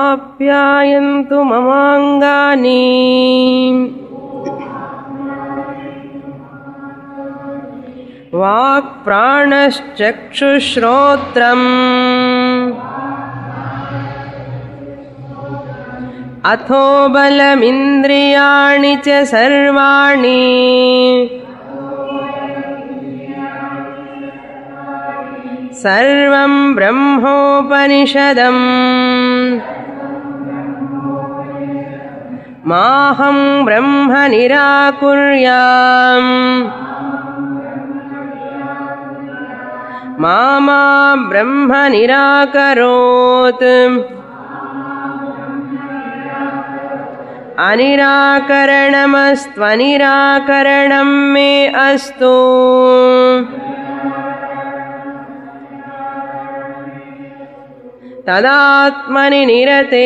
आप्यायन्तु ममाङ्गानि वाक्प्राणश्चक्षुश्रोत्रम् अथो बलमिन्द्रियाणि च सर्वाणि सर्वं ब्रह्मोपनिषदम् माहं ब्रह्म निराकुर्याम् मा मा ब्रह्म निराकरोत् अनिराकरणमस्त्वनिराकरणं मे अस्तु तदात्मनि निरते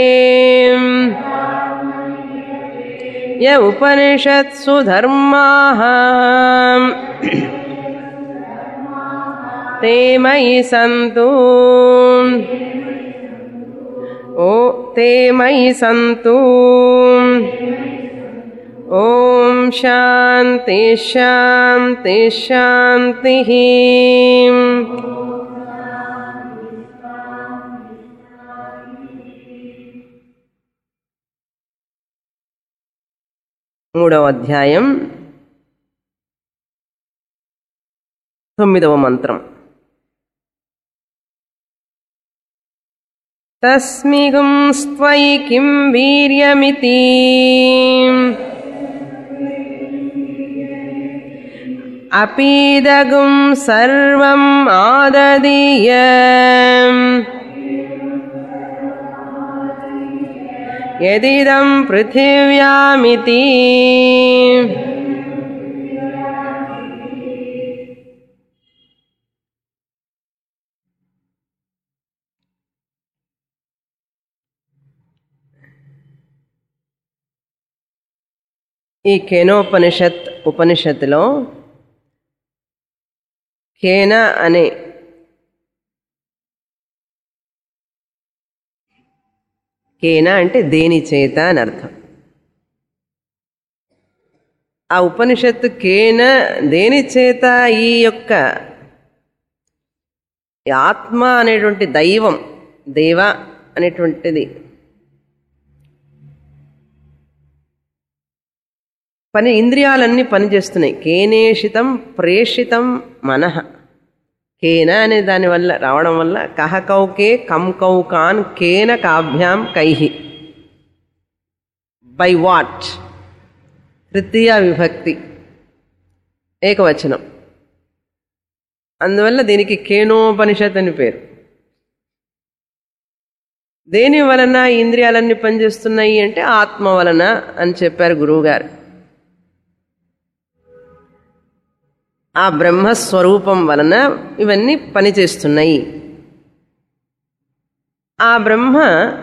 य उपनिषत्सु धर्माः ते मयि सन्तु ओ ते मयि सन्तु ॐ शान्ति शान्ति शान्तिः మూడవ అధ్యాయం తొమ్మిదవ మంత్రం తస్మిగుంస్త్వయి కిం వీర్యమితి అపీదగుం సర్వం ఆదదీయ యదిదం పృథివ్యామితి ఈ కేనోపనిషత్ ఉపనిషత్తులో కేన అనే కేన అంటే దేని చేత అని అర్థం ఆ ఉపనిషత్తు కేన దేని చేత ఈ యొక్క ఈ ఆత్మ అనేటువంటి దైవం దేవ అనేటువంటిది పని ఇంద్రియాలన్నీ పనిచేస్తున్నాయి కేనేషితం ప్రేషితం మనః కేన అనే దాని వల్ల రావడం వల్ల కహ కౌకే కం కౌకాన్ కేన కాభ్యాం కైహి బై వాట్ తృతీయ విభక్తి ఏకవచనం అందువల్ల దీనికి కేనోపనిషత్ అని పేరు దేని వలన ఈ ఇంద్రియాలన్నీ పనిచేస్తున్నాయి అంటే ఆత్మ వలన అని చెప్పారు గురువుగారు ఆ బ్రహ్మస్వరూపం వలన ఇవన్నీ పనిచేస్తున్నాయి ఆ బ్రహ్మ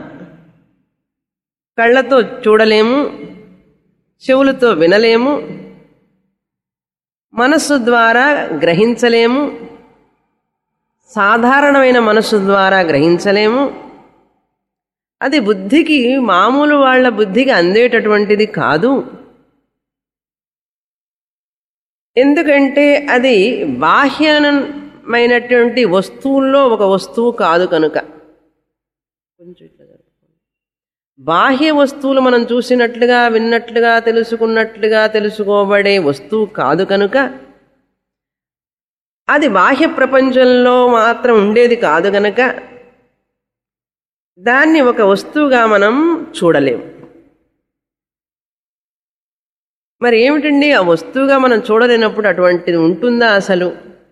కళ్ళతో చూడలేము చెవులతో వినలేము మనస్సు ద్వారా గ్రహించలేము సాధారణమైన మనస్సు ద్వారా గ్రహించలేము అది బుద్ధికి మామూలు వాళ్ళ బుద్ధికి అందేటటువంటిది కాదు ఎందుకంటే అది బాహ్యమైనటువంటి వస్తువుల్లో ఒక వస్తువు కాదు కనుక కొంచెం ఇట్లా జరుపుకోండి. బాహ్య వస్తువులు మనం చూసినట్లుగా విన్నట్లుగా తెలుసుకున్నట్లుగా తెలుసుకోబడే వస్తువు కాదు కనుక అది బాహ్య ప్రపంచంలో మాత్రం ఉండేది కాదు గనక దాన్ని ఒక వస్తువుగా మనం చూడలేము మరి ఏమిటండి ఆ వస్తువుగా మనం చూడలేనప్పుడు అటువంటిది ఉంటుందా అసలు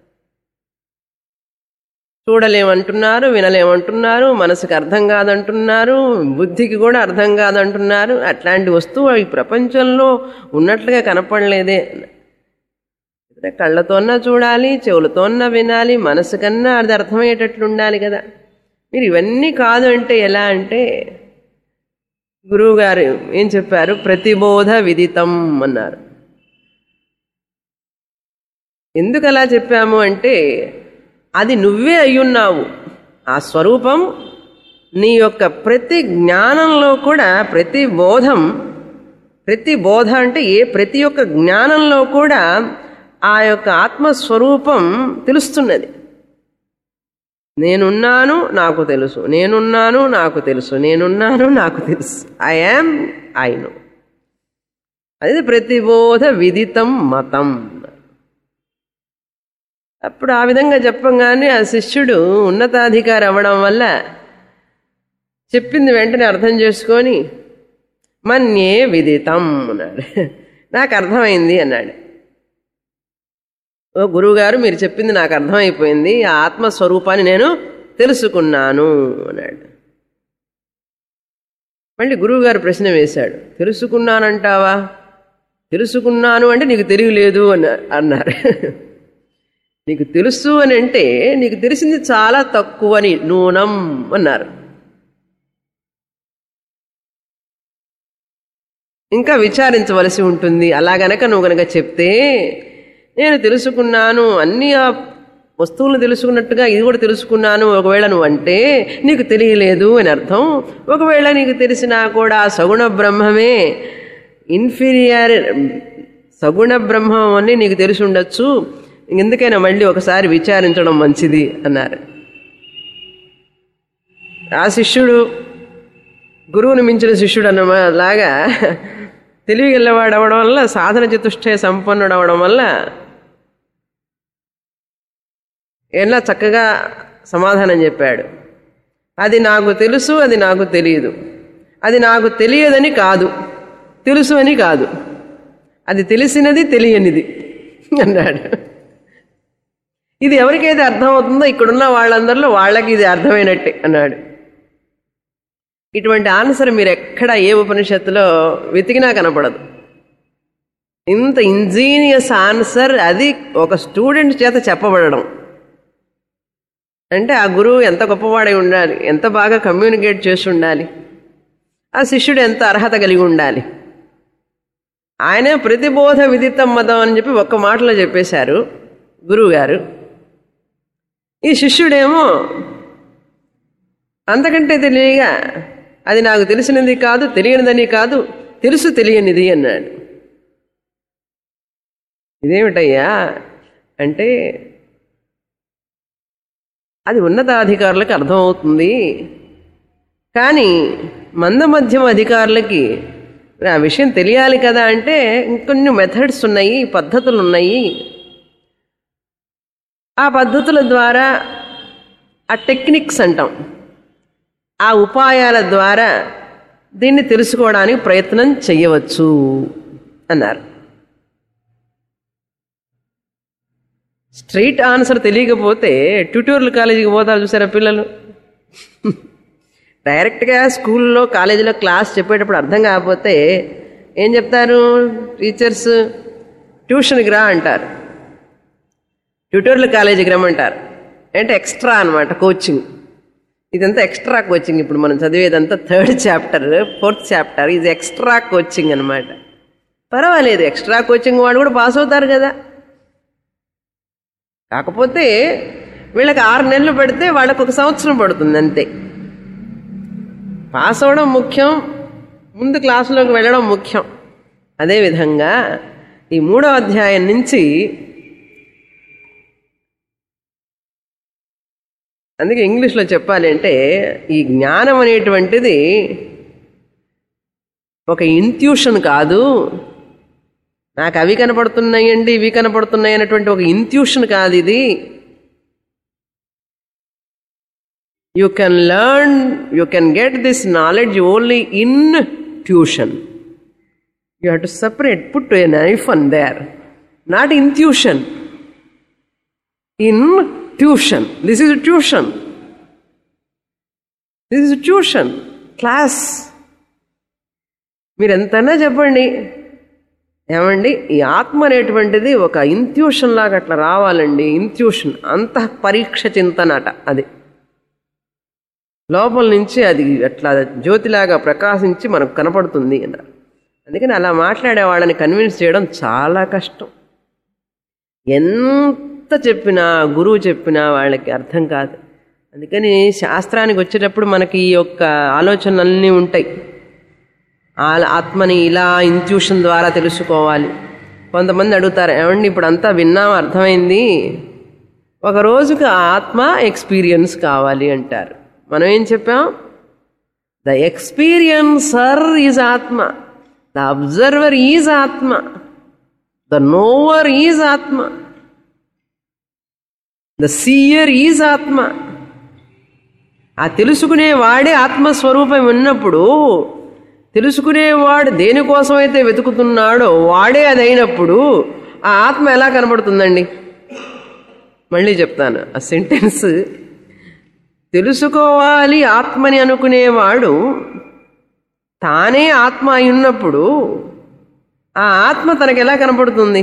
చూడలేమంటున్నారు వినలేమంటున్నారు మనసుకు అర్థం కాదంటున్నారు బుద్ధికి కూడా అర్థం కాదంటున్నారు అట్లాంటి వస్తువు ఈ ప్రపంచంలో ఉన్నట్లుగా కనపడలేదే అంటే కళ్ళతోన్నా చూడాలి చెవులతోన్నా వినాలి మనసు కన్నా అది అర్థమయ్యేటట్లు ఉండాలి కదా మీరు ఇవన్నీ కాదు అంటే ఎలా అంటే గురువుగారు ఏం చెప్పారు ప్రతిబోధ విదితం అన్నారు ఎందుకు అలా చెప్పాము అంటే అది నువ్వే అయ్యున్నావు ఆ స్వరూపం నీ యొక్క ప్రతి జ్ఞానంలో కూడా ప్రతి బోధం ప్రతి బోధ అంటే ఏ ప్రతి ఒక్క జ్ఞానంలో కూడా ఆ యొక్క ఆత్మస్వరూపం తెలుస్తున్నది నేనున్నాను నాకు తెలుసు నేనున్నాను నాకు తెలుసు నేనున్నాను నాకు తెలుసు ఐ యామ్ ఐ నో అది ప్రతిబోధ విదితం మతం అప్పుడు ఆ విధంగా చెప్పంగానే ఆ శిష్యుడు ఉన్నతాధికారి అవ్వడం వల్ల చెప్పింది వెంటనే అర్థం చేసుకొని మన్యే విదితం అన్నాడు నాకు అర్థమైంది అన్నాడు ఓ గురువుగారు మీరు చెప్పింది నాకు అర్థమైపోయింది ఆ ఆత్మస్వరూపాన్ని నేను తెలుసుకున్నాను అన్నాడు మళ్ళీ గురువుగారు ప్రశ్న వేశాడు తెలుసుకున్నానంటావా తెలుసుకున్నాను అంటే నీకు తెలియలేదు అన్న అన్నారు నీకు తెలుసు అని అంటే నీకు తెలిసింది చాలా తక్కువని నూనం అన్నారు ఇంకా విచారించవలసి ఉంటుంది అలా గనక నువ్వు గనక చెప్తే నేను తెలుసుకున్నాను అన్ని ఆ వస్తువులను తెలుసుకున్నట్టుగా ఇది కూడా తెలుసుకున్నాను ఒకవేళ నువ్వు అంటే నీకు తెలియలేదు అని అర్థం ఒకవేళ నీకు తెలిసినా కూడా ఆ సగుణ బ్రహ్మమే ఇన్ఫీరియర్ సగుణ బ్రహ్మం అని నీకు తెలిసి ఉండొచ్చు ఎందుకైనా మళ్ళీ ఒకసారి విచారించడం మంచిది అన్నారు ఆ శిష్యుడు గురువుని మించిన శిష్యుడు అన్నమా లాగా తెలివిగలవాడు అవడం వల్ల సాధన చతుష్టయ సంపన్నుడు అవడం వల్ల ఎలా చక్కగా సమాధానం చెప్పాడు అది నాకు తెలుసు అది నాకు తెలియదు అది నాకు తెలియదని కాదు తెలుసు అని కాదు అది తెలిసినది తెలియనిది అన్నాడు ఇది ఎవరికైతే అర్థమవుతుందో ఇక్కడున్న వాళ్ళందరిలో వాళ్ళకి ఇది అర్థమైనట్టే అన్నాడు ఇటువంటి ఆన్సర్ మీరు ఎక్కడ ఏ ఉపనిషత్తులో వెతికినా కనపడదు ఇంత ఇంజీనియస్ ఆన్సర్ అది ఒక స్టూడెంట్ చేత చెప్పబడడం అంటే ఆ గురువు ఎంత గొప్పవాడై ఉండాలి ఎంత బాగా కమ్యూనికేట్ చేసి ఉండాలి ఆ శిష్యుడు ఎంత అర్హత కలిగి ఉండాలి ఆయనే ప్రతిబోధ విదితం మతం అని చెప్పి ఒక్క మాటలో చెప్పేశారు గురువుగారు ఈ శిష్యుడేమో అంతకంటే తెలియగా అది నాకు తెలిసినది కాదు తెలియనిదని కాదు తెలుసు తెలియనిది అన్నాడు ఇదేమిటయ్యా అంటే అది ఉన్నతాధికారులకు అర్థమవుతుంది కానీ మందమధ్యమ అధికారులకి మరి ఆ విషయం తెలియాలి కదా అంటే ఇంకొన్ని మెథడ్స్ ఉన్నాయి పద్ధతులు ఉన్నాయి ఆ పద్ధతుల ద్వారా ఆ టెక్నిక్స్ అంటాం ఆ ఉపాయాల ద్వారా దీన్ని తెలుసుకోవడానికి ప్రయత్నం చెయ్యవచ్చు అన్నారు స్ట్రైట్ ఆన్సర్ తెలియకపోతే ట్యూటోరియల్ కాలేజీకి పోతారు చూసారా పిల్లలు డైరెక్ట్గా స్కూల్లో కాలేజీలో క్లాస్ చెప్పేటప్పుడు అర్థం కాకపోతే ఏం చెప్తారు టీచర్స్ ట్యూషన్కి రా అంటారు ట్యూటోరియల్ కాలేజీకి రమ్మంటారు అంటే ఎక్స్ట్రా అనమాట కోచింగ్ ఇదంతా ఎక్స్ట్రా కోచింగ్ ఇప్పుడు మనం చదివేదంతా థర్డ్ చాప్టర్ ఫోర్త్ చాప్టర్ ఇది ఎక్స్ట్రా కోచింగ్ అనమాట పర్వాలేదు ఎక్స్ట్రా కోచింగ్ వాడు కూడా పాస్ అవుతారు కదా కాకపోతే వీళ్ళకి ఆరు నెలలు పడితే వాళ్ళకి ఒక సంవత్సరం పడుతుంది అంతే పాస్ అవడం ముఖ్యం ముందు క్లాసులోకి వెళ్ళడం ముఖ్యం అదేవిధంగా ఈ మూడో అధ్యాయం నుంచి అందుకే ఇంగ్లీష్లో చెప్పాలి అంటే ఈ జ్ఞానం అనేటువంటిది ఒక ఇంట్యూషన్ కాదు నాకు అవి కనపడుతున్నాయండి ఇవి కనపడుతున్నాయి అనేటువంటి ఒక ఇంట్యూషన్ కాదు ఇది you can learn you can get this knowledge only in tuition you have to separate put a knife under not in tuition in tuition this is tuition this is tuition class మీరు ఎంతైనా చెప్పండి ఏమండి ఈ ఆత్మ అనేటువంటిది ఒక intuition లాగా అట్లా రావాలండి ఇంట్యూషన్ అంత పరీక్ష చింతనట అది లోపల నుంచి అది అట్లా జ్యోతిలాగా ప్రకాశించి మనకు కనపడుతుంది అన్నారు అందుకని అలా మాట్లాడే వాళ్ళని కన్విన్స్ చేయడం చాలా కష్టం ఎంత చెప్పినా గురువు చెప్పినా వాళ్ళకి అర్థం కాదు అందుకని శాస్త్రానికి వచ్చేటప్పుడు మనకి ఈ యొక్క ఆలోచనలన్నీ ఉంటాయి ఆ- ఆత్మని ఇలా ఇంట్యూషన్ ద్వారా తెలుసుకోవాలి కొంతమంది అడుగుతారు ఏమండి ఇప్పుడు అంతా విన్నాం అర్థమైంది ఒక రోజుకి ఆ ఆత్మ ఎక్స్పీరియన్స్ కావాలి అంటారు మనం ఏం చెప్పాం the experiencer is atma the observer is atma the knower is atma the seer is atma ఆ తెలుసుకునే వాడే ఆత్మస్వరూపం ఉన్నప్పుడు తెలుసుకునేవాడు దేనికోసమైతే వెతుకుతున్నాడో వాడే అది అయినప్పుడు ఆ ఆత్మ ఎలా కనబడుతుందండి మళ్ళీ చెప్తాను ఆ సెంటెన్స్ తెలుసుకోవాలి ఆత్మని అనుకునేవాడు తానే ఆత్మ అయి ఉన్నప్పుడు ఆ ఆత్మ తనకు ఎలా కనపడుతుంది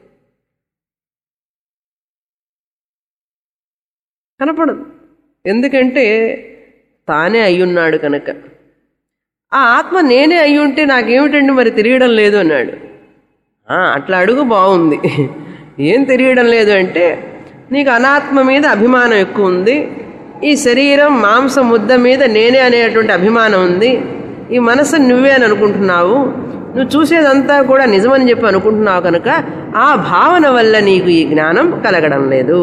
కనపడదు ఎందుకంటే తానే అయ్యున్నాడు కనుక ఆ ఆత్మ నేనే అయి ఉంటే నాకేమిటండి మరి తెలియడం లేదు అన్నాడు "ఆ, అట్లా అడుగు బాగుంది ఏం తెలియడం లేదు అంటే నీకు అనాత్మ మీద అభిమానం ఎక్కువ ఉంది ఈ శరీరం మాంస ముద్ద మీద నేనే అనేటువంటి అభిమానం ఉంది ఈ మనసు నువ్వే అని అనుకుంటున్నావు నువ్వు చూసేదంతా కూడా నిజమని చెప్పి అనుకుంటున్నావు కనుక ఆ భావన వల్ల నీకు ఈ జ్ఞానం కలగడం లేదు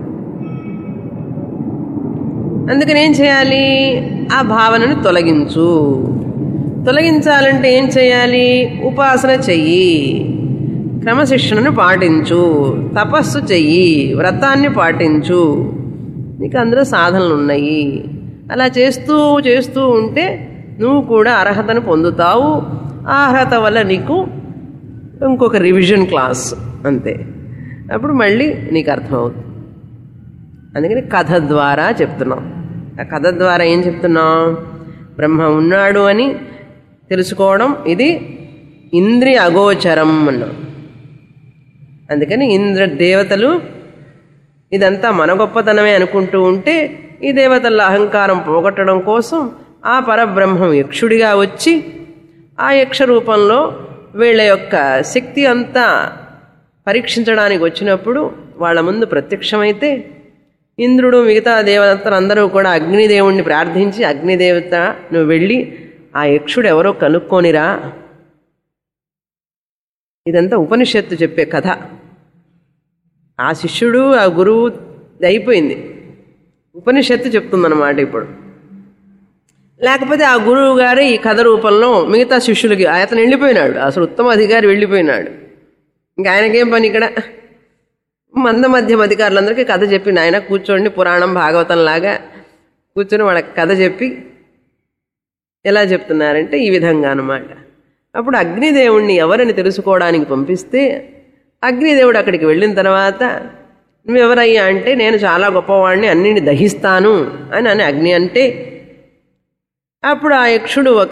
అందుకని ఏం చేయాలి ఆ భావనను తొలగించు తొలగించాలంటే ఏం చేయాలి ఉపాసన చెయ్యి క్రమశిక్షణను పాటించు తపస్సు చెయ్యి వ్రతాన్ని పాటించు నీకు అందులో సాధనలు ఉన్నాయి అలా చేస్తూ చేస్తూ ఉంటే నువ్వు కూడా అర్హతను పొందుతావు ఆ అర్హత వల్ల నీకు ఇంకొక రివిజన్ క్లాస్ అంతే అప్పుడు మళ్ళీ నీకు అర్థమవుతుంది అందుకని కథ ద్వారా చెప్తున్నాం ఆ కథ ద్వారా ఏం చెప్తున్నాం బ్రహ్మ ఉన్నాడు అని తెలుసుకోవడం ఇది ఇంద్రియ అగోచరం అన్నాం అందుకని ఇంద్ర దేవతలు ఇదంతా మన గొప్పతనమే అనుకుంటూ ఉంటే ఈ దేవతల అహంకారం పోగొట్టడం కోసం ఆ పరబ్రహ్మం యక్షుడిగా వచ్చి ఆ యక్ష రూపంలో వీళ్ళ యొక్క శక్తి అంతా పరీక్షించడానికి వచ్చినప్పుడు వాళ్ళ ముందు ప్రత్యక్షమైతే ఇంద్రుడు మిగతా దేవతలు అందరూ కూడా అగ్నిదేవుణ్ణి ప్రార్థించి అగ్నిదేవత నువ్వు వెళ్ళి ఆ యక్షుడు ఎవరో కనుక్కోనిరా ఇదంతా ఉపనిషత్తు చెప్పే కథ ఆ శిష్యుడు ఆ గురువు ఇది అయిపోయింది ఉపనిషత్తు చెప్తుందన్నమాట ఇప్పుడు లేకపోతే ఆ గురువు గారే ఈ కథ రూపంలో మిగతా శిష్యులకి అతను వెళ్ళిపోయినాడు అసలు ఉత్తమ అధికారి వెళ్ళిపోయినాడు ఇంకా ఆయనకేం పని ఇక్కడ మంద మధ్యం అధికారులందరికీ కథ చెప్పి నాయన కూర్చోండి పురాణం భాగవతం లాగా కూర్చొని వాళ్ళకి కథ చెప్పి ఎలా చెప్తున్నారంటే ఈ విధంగా అన్నమాట అప్పుడు అగ్నిదేవుణ్ణి ఎవరని తెలుసుకోవడానికి పంపిస్తే అగ్నిదేవుడు అక్కడికి వెళ్ళిన తర్వాత నువ్వెవరయ్యా అంటే నేను చాలా గొప్పవాడిని అన్నిని దహిస్తాను అని అని అగ్ని అంటే అప్పుడు ఆ యక్షుడు ఒక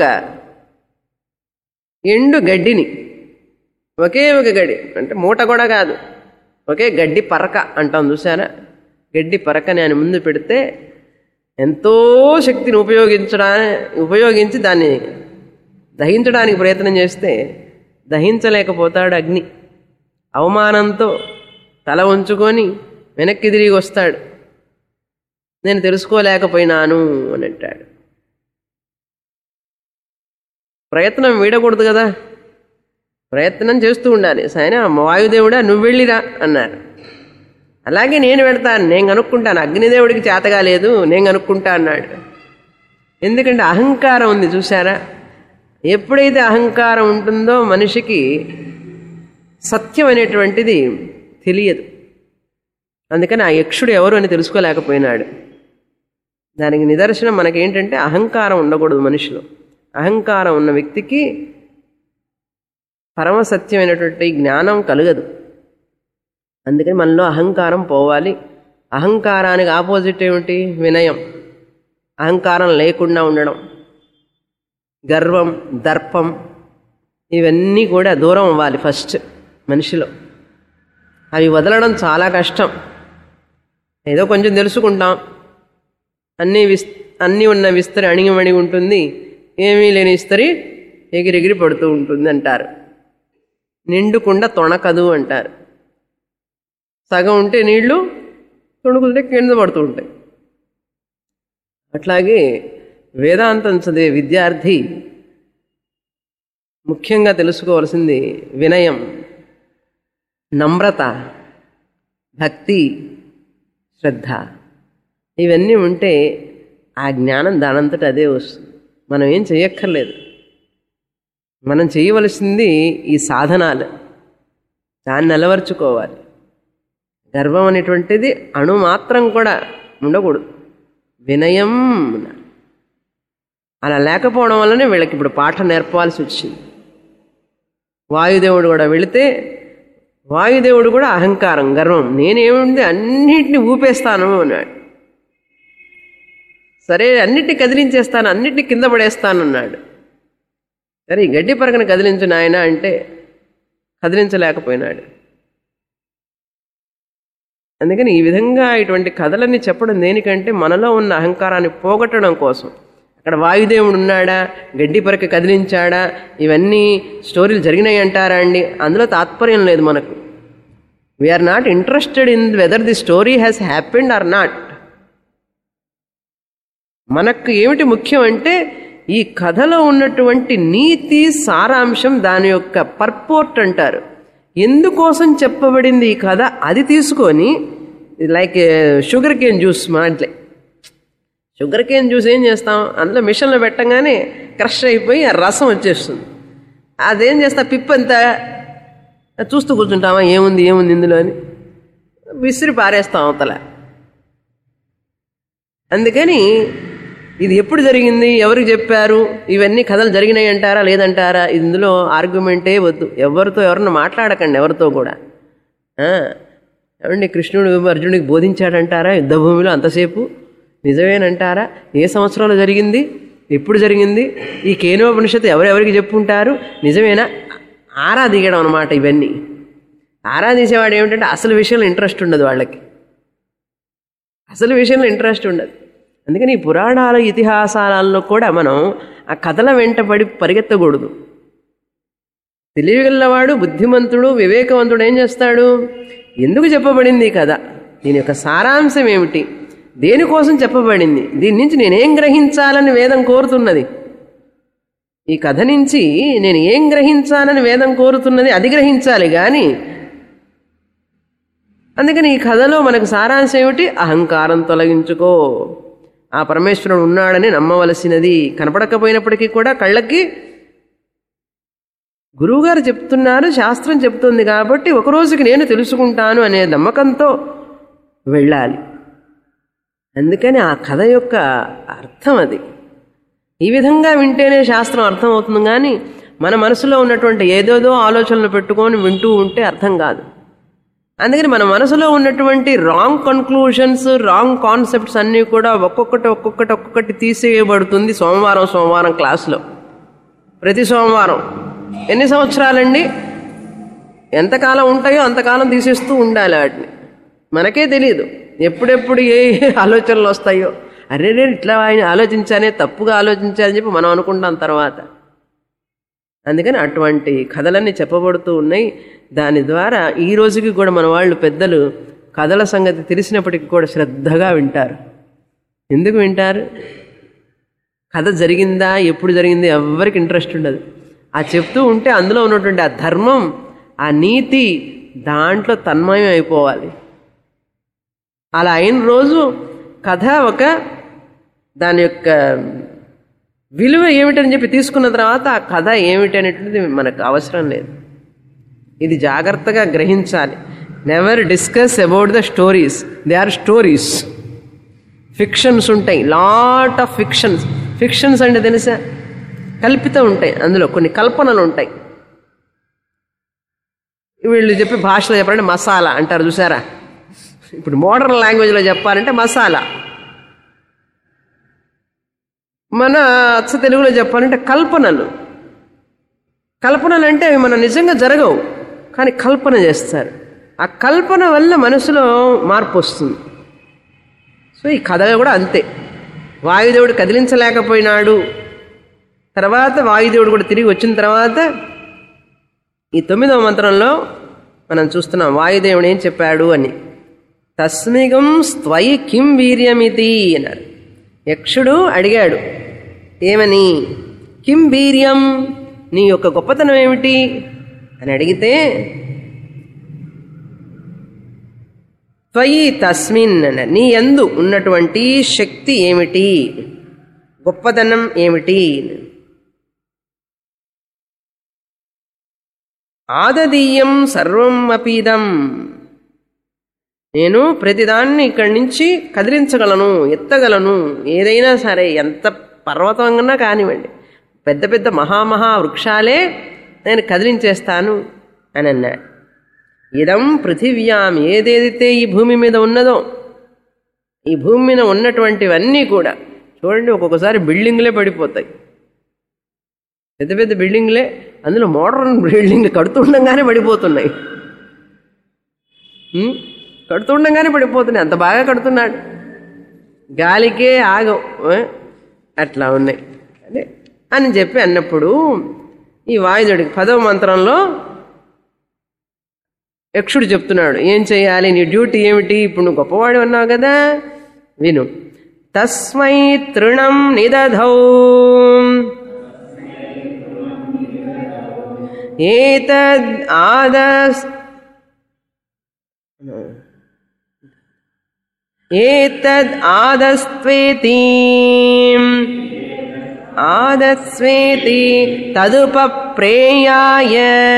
ఎండు గడ్డిని ఒకే ఒక గడ్డి అంటే మూట కూడా కాదు ఒకే గడ్డి పరక అంటాం చూసారా గడ్డి పరకని ఆయన ముందు పెడితే ఎంతో శక్తిని ఉపయోగించడా ఉపయోగించి దాన్ని దహించడానికి ప్రయత్నం చేస్తే దహించలేకపోతాడు అగ్ని అవమానంతో తల ఉంచుకొని వెనక్కి తిరిగి వస్తాడు నేను తెలుసుకోలేకపోయినాను అని అంటాడు ప్రయత్నం వీడకూడదు కదా ప్రయత్నం చేస్తూ ఉండాలి సైన వాయుదేవుడా నువ్వు వెళ్ళిరా అన్నారు అలాగే నేను పెడతాను నేను కనుక్కుంటాను అగ్నిదేవుడికి చేతగా లేదు నేను కనుక్కుంటా అన్నాడు ఎందుకంటే అహంకారం ఉంది చూసారా ఎప్పుడైతే అహంకారం ఉంటుందో మనిషికి సత్యం అనేటువంటిది తెలియదు అందుకని ఆ యక్షుడు ఎవరు అని తెలుసుకోలేకపోయినాడు దానికి నిదర్శనం మనకేంటంటే అహంకారం ఉండకూడదు మనిషిలో అహంకారం ఉన్న వ్యక్తికి పరమసత్యమైనటువంటి జ్ఞానం కలగదు అందుకని మనలో అహంకారం పోవాలి అహంకారానికి ఆపోజిట్ ఏమిటి వినయం అహంకారం లేకుండా ఉండడం గర్వం దర్పం ఇవన్నీ కూడా దూరం అవ్వాలి ఫస్ట్ మనిషిలో అవి వదలడం చాలా కష్టం ఏదో కొంచెం తెలుసుకుంటాం అన్నీ విస్ అన్నీ ఉన్న విస్తరి అణిగిమణి ఉంటుంది ఏమీ లేని ఇస్తరి ఎగిరెగిరి పడుతూ ఉంటుంది అంటారు నిండుకుండ తొణకదు అంటారు సగం ఉంటే నీళ్లు తొణుకుతుంటే కింద పడుతూ ఉంటాయి అట్లాగే వేదాంతం చదివే విద్యార్థి ముఖ్యంగా తెలుసుకోవాల్సింది వినయం నమ్రత భక్తి శ్రద్ధ ఇవన్నీ ఉంటే ఆ జ్ఞానం దానంతట అదే వస్తుంది మనం ఏం చేయక్కర్లేదు మనం చేయవలసింది ఈ సాధనాలు దాన్ని నిలవర్చుకోవాలి గర్వం అనేటువంటిది అణు మాత్రం కూడా ఉండకూడదు వినయం అన్నారు. అలా లేకపోవడం వల్లనే వీళ్ళకి ఇప్పుడు పాఠం నేర్పాల్సి వచ్చింది వాయుదేవుడు కూడా వెళితే వాయుదేవుడు కూడా అహంకారం గర్వం నేనేముంది అన్నిటిని ఊపేస్తాను అన్నాడు సరే అన్నిటిని కదిలించేస్తాను అన్నిటిని కింద పడేస్తాను అన్నాడు సరే ఈ గడ్డి పరకను కదిలించు నాయన అంటే కదిలించలేకపోయినాడు అందుకని ఈ విధంగా ఇటువంటి కథలన్నీ చెప్పడం దేనికంటే మనలో ఉన్న అహంకారాన్ని పోగొట్టడం కోసం అక్కడ వాయుదేవుడు ఉన్నాడా గడ్డి పరక కదిలించాడా ఇవన్నీ స్టోరీలు జరిగినాయి అంటారా అండి అందులో తాత్పర్యం లేదు మనకు we are not interested in whether the story has happened or not మనకు ఏమిటి ముఖ్యం అంటే ఈ కథలో ఉన్నటువంటి నీతి సారాంశం దాని యొక్క పర్పోర్ట్ అంటారు ఎందుకోసం చెప్పబడింది ఈ కథ అది తీసుకొని లైక్ షుగర్ కేన్ జ్యూస్ మాట్లే షుగర్ కేన్ జ్యూస్ ఏం చేస్తాం అందులో మిషన్లో పెట్టంగానే క్రష్ అయిపోయి ఆ రసం వచ్చేస్తుంది అదేం చేస్తా పిప్ అంతా చూస్తూ కూర్చుంటామా ఏముంది ఏముంది ఇందులో అని విసిరి పారేస్తాం అవతల అందుకని ఇది ఎప్పుడు జరిగింది ఎవరికి చెప్పారు ఇవన్నీ కథలు జరిగినాయి అంటారా లేదంటారా ఇందులో ఆర్గ్యుమెంటే వద్దు ఎవరితో ఎవరిని మాట్లాడకండి ఎవరితో కూడా ఆ, ఏమండి కృష్ణుడు అర్జునుడికి బోధించాడంటారా యుద్ధభూమిలో అంతసేపు నిజమేనంటారా ఏ సంవత్సరంలో జరిగింది ఎప్పుడు జరిగింది ఈ కేనోపనిషత్తు ఎవరెవరికి చెప్పుంటారు నిజమేనా ఆరా దిగడం అనమాట ఇవన్నీ ఆరా తీసేవాడు ఏమిటంటే అసలు విషయంలో ఇంట్రెస్ట్ ఉండదు వాళ్ళకి అసలు విషయంలో ఇంట్రెస్ట్ ఉండదు అందుకని ఈ పురాణాల ఇతిహాసాలలో కూడా మనం ఆ కథల వెంటబడి పరిగెత్తకూడదు తెలివిగలవాడు బుద్ధిమంతుడు వివేకవంతుడు ఏం చేస్తాడు ఎందుకు చెప్పబడింది ఈ కథ దీని యొక్క సారాంశం ఏమిటి దేనికోసం చెప్పబడింది దీని నుంచి నేనేం గ్రహించాలని వేదం కోరుతున్నది ఈ కథ నుంచి నేను ఏం గ్రహించాలని వేదం కోరుతున్నది అది గ్రహించాలి కానీ అందుకని ఈ కథలో మనకు సారాంశం ఏమిటి అహంకారం తొలగించుకో ఆ పరమేశ్వరుడు ఉన్నాడని నమ్మవలసినది కనపడకపోయినప్పటికీ కూడా కళ్ళకి గురువుగారు చెప్తున్నారు శాస్త్రం చెప్తుంది కాబట్టి ఒక రోజుకి నేను తెలుసుకుంటాను అనే నమ్మకంతో వెళ్ళాలి అందుకని ఆ కథ యొక్క అర్థం అది ఈ విధంగా వింటేనే శాస్త్రం అర్థమవుతుంది కానీ మన మనసులో ఉన్నటువంటి ఏదేదో ఆలోచనలు పెట్టుకొని వింటూ ఉంటే అర్థం కాదు అందుకని మన మనసులో ఉన్నటువంటి రాంగ్ కన్క్లూషన్స్ రాంగ్ కాన్సెప్ట్స్ అన్నీ కూడా ఒక్కొక్కటి ఒక్కొక్కటి ఒక్కొక్కటి తీసేయబడుతుంది సోమవారం సోమవారం క్లాసులో ప్రతి సోమవారం ఎన్ని సంవత్సరాలండి ఎంతకాలం ఉంటాయో అంతకాలం తీసేస్తూ ఉండాలి వాటిని మనకే తెలియదు ఎప్పుడెప్పుడు ఏ ఏ ఆలోచనలు వస్తాయో అరే నేను ఇట్లా ఆయన ఆలోచించానే తప్పుగా ఆలోచించాలని చెప్పి మనం అనుకుంటాం తర్వాత అందుకని అటువంటి కథలన్నీ చెప్పబడుతూ ఉన్నాయి దాని ద్వారా ఈ రోజుకి కూడా మన వాళ్ళు పెద్దలు కథల సంగతి తెలిసినప్పటికీ కూడా శ్రద్ధగా వింటారు ఎందుకు వింటారు కథ జరిగిందా ఎప్పుడు జరిగింది ఎవరికి ఇంట్రెస్ట్ ఉండదు ఆ చెప్తూ ఉంటే అందులో ఉన్నటువంటి ఆ ధర్మం ఆ నీతి దాంట్లో తన్మయం అయిపోవాలి అలా అయిన రోజు కథ ఒక దాని యొక్క విలువ ఏమిటని చెప్పి తీసుకున్న తర్వాత ఆ కథ ఏమిటి అనేటువంటిది మనకు అవసరం లేదు ఇది జాగ్రత్తగా గ్రహించాలి never discuss about the stories they are stories fictions ఉంటాయి లాట్ ఆఫ్ ఫిక్షన్స్ ఫిక్షన్స్ అంటే తెలుసా కల్పితం ఉంటాయి అందులో కొన్ని కల్పనలు ఉంటాయి వీళ్ళు చెప్పి భాషలో చెప్పాలంటే మసాలా అంటారు చూసారా ఇప్పుడు మోడర్న్ లాంగ్వేజ్లో చెప్పాలంటే మసాలా మన అచ్చ తెలుగులో చెప్పాలంటే కల్పనలు కల్పనలు అంటే అవి మన నిజంగా జరగవు కానీ కల్పన చేస్తారు ఆ కల్పన వల్ల మనసులో మార్పు వస్తుంది సో ఈ కథ కూడా అంతే వాయుదేవుడు కదిలించలేకపోయినాడు తర్వాత వాయుదేవుడు కూడా తిరిగి వచ్చిన తర్వాత ఈ తొమ్మిదవ మంత్రంలో మనం చూస్తున్నాం వాయుదేవుడు ఏం చెప్పాడు అని తస్మిగం స్త్వయి కిం వీర్యమితి అన్నారు యక్షుడు అడిగాడు ఏమని కిం వీర్యం నీ యొక్క గొప్పతనం ఏమిటి అని అడిగితే త్వయి తస్మిన్ అన్న నీ యందు ఉన్నటువంటి శక్తి ఏమిటి గొప్పతనం ఏమిటి ఆదదీయం సర్వం అపీదం నేను ప్రతిదాన్ని ఇక్కడి నుంచి కదిలించగలను ఎత్తగలను ఏదైనా సరే ఎంత పర్వతంగా కానివ్వండి పెద్ద పెద్ద మహామహా వృక్షాలే నేను కదిలించేస్తాను అని అన్నాడు ఇదం పృథివ్యాం ఏదేదైతే ఈ భూమి మీద ఉన్నదో ఈ భూమి మీద ఉన్నటువంటివన్నీ కూడా చూడండి ఒక్కొక్కసారి బిల్డింగ్లే పడిపోతాయి పెద్ద పెద్ద బిల్డింగ్లే అందులో మోడర్న్ బిల్డింగ్లు కడుతుండగానే పడిపోతున్నాయి ఉం? కడుతుండగానే పడిపోతున్నాయి అంత బాగా కడుతున్నాడు గాలికే ఆగం ఆ? అట్లా ఉన్నాయి అదే అని చెప్పి అన్నప్పుడు ఈ వాయుదుడికి పదవ మంత్రంలో యక్షుడు చెప్తున్నాడు ఏం చేయాలి నీ డ్యూటీ ఏమిటి ఇప్పుడు నువ్వు గొప్పవాడు అన్నావు కదా విను తస్మై తృణం నిదధౌ ఏతద్ ఆదస్ ఏతద్ ఆదస్వేతి ఆదస్వేతి తదుపప్రేయాయ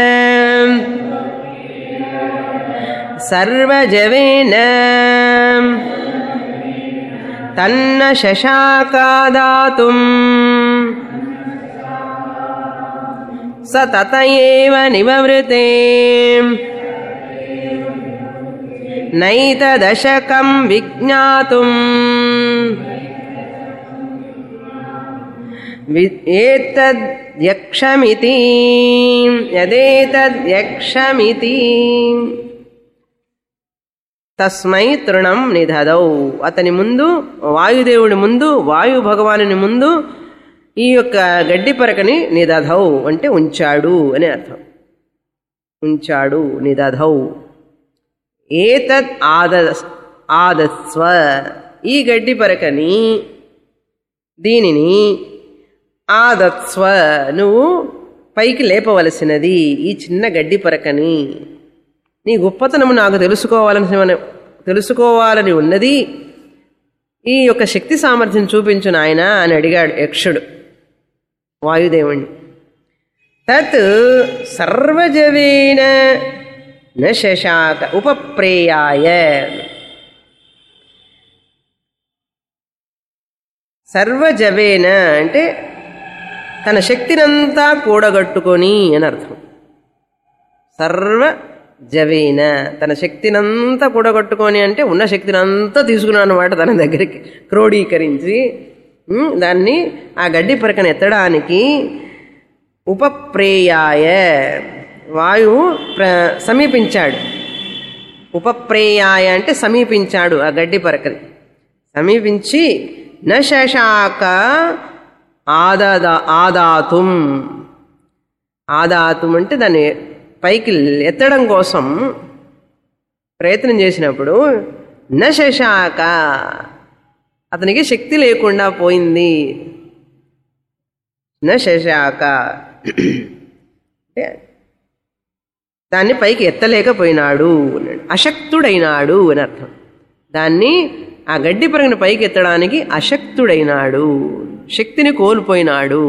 సర్వజవేన తన్న శశాకాదాతుం స తత ఏవ నివృతే నైతదశకం విజ్ఞాతుం వి- ఏతద్యక్షమితి యదేతద్యక్షమితి తస్మై తృణం నిధదౌ అతని ముందు వాయుదేవుడి ముందు వాయు భగవానుని ముందు ఈ యొక్క గడ్డి పరకని నిదధౌ అంటే ఉంచాడు అని అర్థం ఉంచాడు నిదధౌ ఏతద్ ఆద ఆదస్వ ఈ గడ్డి పరకని దీనిని ఆదత్స్వ నువ్వు పైకి లేపవలసినది ఈ చిన్న గడ్డి పరకని నీ గొప్పతనము నాకు తెలుసుకోవాలని తెలుసుకోవాలని ఉన్నది ఈ యొక్క శక్తి సామర్థ్యం చూపించు నాయన అని అడిగాడు యక్షుడు వాయుదేవుణ్ణి తత్ సర్వజవేన న శశాక ఉపప్రేయాయ సర్వజవేన అంటే తన శక్తినంతా కూడగట్టుకొని అని అర్థం సర్వ జవేన తన శక్తినంతా కూడగట్టుకొని అంటే ఉన్న శక్తినంతా తీసుకున్నాను అనమాట తన దగ్గరికి క్రోడీకరించి ఉమ్, దాన్ని ఆ గడ్డి పరకను ఎత్తడానికి ఉపప్రేయాయ వాయువు ప్ర సమీపించాడు ఉపప్రేయాయ అంటే సమీపించాడు ఆ గడ్డి పరకని సమీపించి నశాక ఆదాదా ఆదాతుం ఆదాతుం అంటే దాన్ని పైకి ఎత్తడం కోసం ప్రయత్నం చేసినప్పుడు నశాక అతనికి శక్తి లేకుండా పోయింది నశాక అంటే దాన్ని పైకి ఎత్తలేకపోయినాడు అన్నాడు అశక్తుడైనాడు అని అర్థం దాన్ని ఆ గడ్డి పరగని పైకి ఎత్తడానికి అశక్తుడైనాడు శక్తిని కోల్పోయినాడు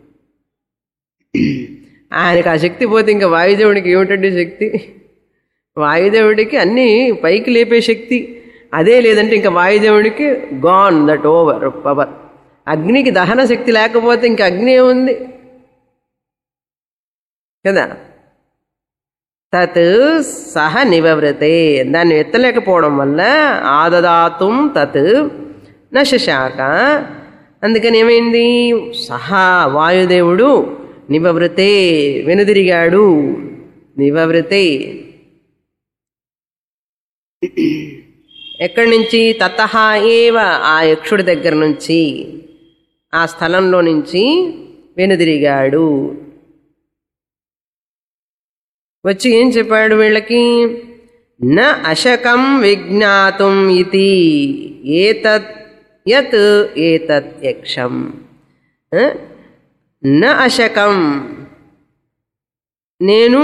ఆయనకు ఆ శక్తి పోతే ఇంకా వాయుదేవుడికి ఏమిటండి శక్తి వాయుదేవుడికి అన్నీ పైకి లేపే శక్తి అదే లేదంటే ఇంకా వాయుదేవుడికి గాన్ దట్ ఓవర్ పవర్ అగ్నికి దహన శక్తి లేకపోతే ఇంకా అగ్ని ఏముంది కదా తత్ సహ నివవ్రతే దాన్ని ఎత్తలేకపోవడం వల్ల ఆదదాతుం తత్ నశాక అందుకని ఏమైంది సహా వాయుదేవుడు నివవృతే వెనుదిరిగాడు నివవృతే ఎక్కడి నుంచి తత ఏవ ఆ యక్షుడి దగ్గర నుంచి ఆ స్థలంలో నుంచి వెనుదిరిగాడు వచ్చి ఏం చెప్పాడు వీళ్ళకి న అశకం విజ్ఞాతుం ఇది ఏతత్ యత్ ఏతత్ యక్షం ఆ? న అశకం నేను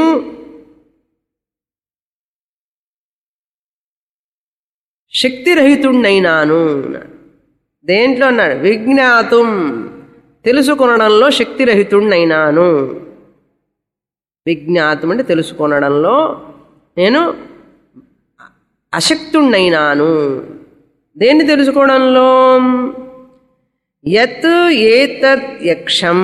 శక్తిరహితుణ్ణైనాను దేంట్లో అన్నాడు విజ్ఞాతం తెలుసుకొనడంలో శక్తిరహితుణ్ణైనాను విజ్ఞాతం అంటే తెలుసుకొనడంలో నేను అశక్తుణ్ణైనాను దేన్ని తెలుసుకోవడంలో యత్ ఏతత్ యక్షం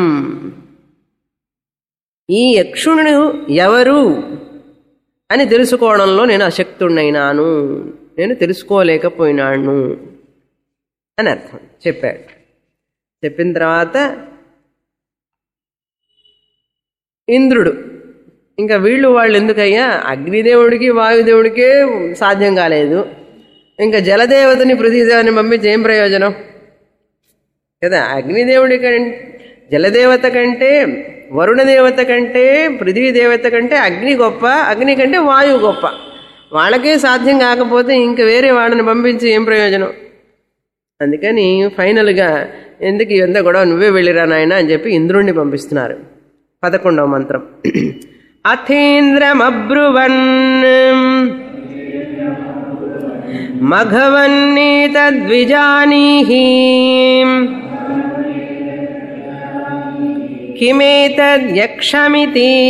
ఈ యక్షుణుడు ఎవరు అని తెలుసుకోవడంలో నేను అశక్తుణ్ణైనాను నేను తెలుసుకోలేకపోయినాను అని అర్థం చెప్పాడు చెప్పిన తర్వాత ఇంద్రుడు ఇంకా వీళ్ళు వాళ్ళు ఎందుకయ్యా అగ్నిదేవుడికి వాయుదేవుడికే సాధ్యం కాలేదు ఇంకా జలదేవతని పృథ్వీదేవని పంపించి ఏం ప్రయోజనం కదా అగ్నిదేవుడి కంటే జలదేవత కంటే వరుణ దేవత కంటే పృథ్వీ దేవత కంటే అగ్ని గొప్ప అగ్ని కంటే వాయువు గొప్ప వాళ్ళకే సాధ్యం కాకపోతే ఇంక వేరే వాళ్ళని పంపించి ఏం ప్రయోజనం అందుకని ఫైనల్గా ఎందుకు ఎంత గొడవ నువ్వే వెళ్ళిరా నాయన అని చెప్పి ఇంద్రుణ్ణి పంపిస్తున్నారు పదకొండవ మంత్రం అథేంద్రమబ్రువన్ మఘవన్నీతద్విజానీహి కిమేతద్యక్షమితి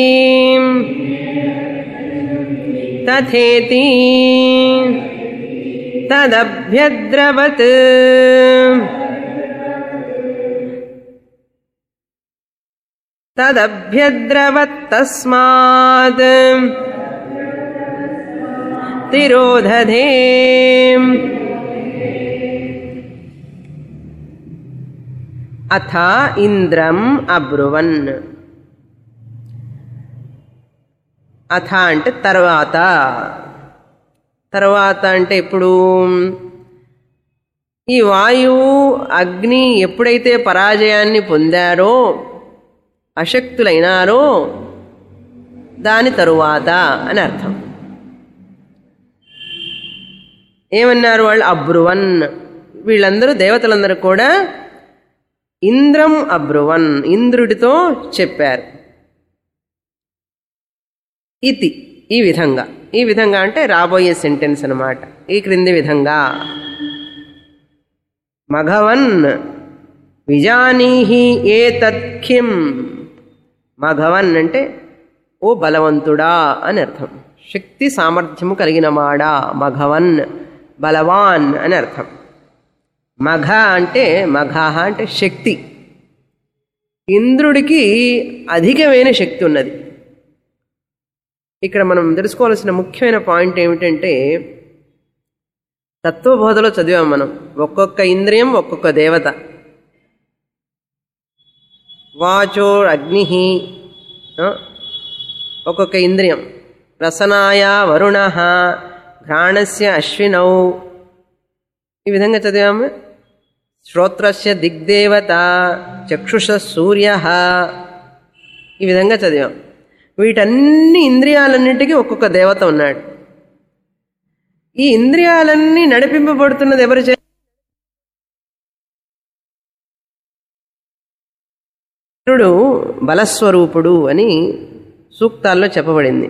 తథేతి తదభ్యద్రవత్ తదభ్యద్రవత్తస్మాత్ తిరోధధే అథ ఇంద్రం అబ్రువన్ అథ అంటే తర్వాత తర్వాత అంటే ఇప్పుడు ఈ వాయువు అగ్ని ఎప్పుడైతే పరాజయాన్ని పొందారో అశక్తులైనారో దాని తరువాత అని అర్థం ఏమన్నారు వాళ్ళు అబ్రువన్ వీళ్ళందరూ దేవతలందరూ కూడా ఇంద్రం అబ్రువన్ ఇంద్రుడితో చెప్పారు ఇతి ఈ విధంగా ఈ విధంగా అంటే రాబోయే సెంటెన్స్ అన్నమాట ఈ క్రింది విధంగా మఘవన్ విజానీహి ఏ తత్కిం మఘవన్ అంటే ఓ బలవంతుడా అని అర్థం శక్తి సామర్థ్యము కలిగినవాడా మఘవన్ బలవాన్ అని అర్థం మఘ అంటే మఘ అంటే శక్తి ఇంద్రుడికి అధికమైన శక్తి ఉన్నది ఇక్కడ మనం తెలుసుకోవాల్సిన ముఖ్యమైన పాయింట్ ఏమిటంటే తత్వబోధలో చదివాం మనం ఒక్కొక్క ఇంద్రియం ఒక్కొక్క దేవత వాచో అగ్ని ఒక్కొక్క ఇంద్రియం రసనాయ వరుణ ఘ్రాణస్య అశ్వినౌ ఈ విధంగా చదివాము శ్రోత్రస్య దిగ్దేవత చక్షుష సూర్య ఈ విధంగా చదివాం వీటన్ని ఇంద్రియాలన్నిటికీ ఒక్కొక్క దేవత ఉన్నాడు ఈ ఇంద్రియాలన్నీ నడిపింపబడుతున్నది ఎవరు చే ఇంద్రుడు బలస్వరూపుడు అని సూక్తాల్లో చెప్పబడింది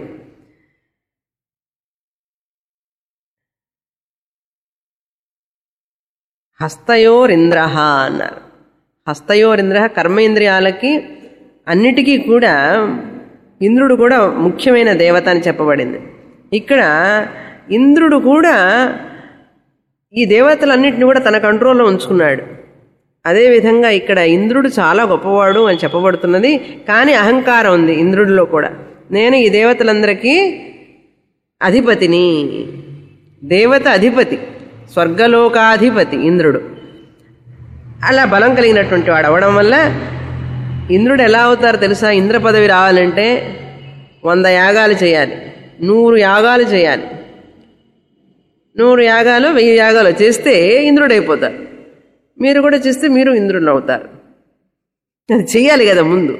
హస్తయోరింద్ర అన్నారు హస్తయోరింద్ర కర్మేంద్రియాలకి అన్నిటికీ కూడా ఇంద్రుడు కూడా ముఖ్యమైన దేవత అని చెప్పబడింది ఇక్కడ ఇంద్రుడు కూడా ఈ దేవతలన్నింటినీ కూడా తన కంట్రోల్లో ఉంచుకున్నాడు అదేవిధంగా ఇక్కడ ఇంద్రుడు చాలా గొప్పవాడు అని చెప్పబడుతున్నది కానీ అహంకారం ఉంది ఇంద్రుడిలో కూడా నేను ఈ దేవతలందరికీ అధిపతిని దేవత అధిపతి స్వర్గలోకాధిపతి ఇంద్రుడు అలా బలం కలిగినటువంటి వాడు అవడం వల్ల ఇంద్రుడు ఎలా అవుతారో తెలుసా ఇంద్ర పదవి రావాలంటే వంద యాగాలు చేయాలి నూరు యాగాలు చేయాలి నూరు యాగాలు వెయ్యి యాగాలు చేస్తే ఇంద్రుడు అయిపోతారు మీరు కూడా చేస్తే మీరు ఇంద్రుడు అవుతారు అది చెయ్యాలి కదా ముందు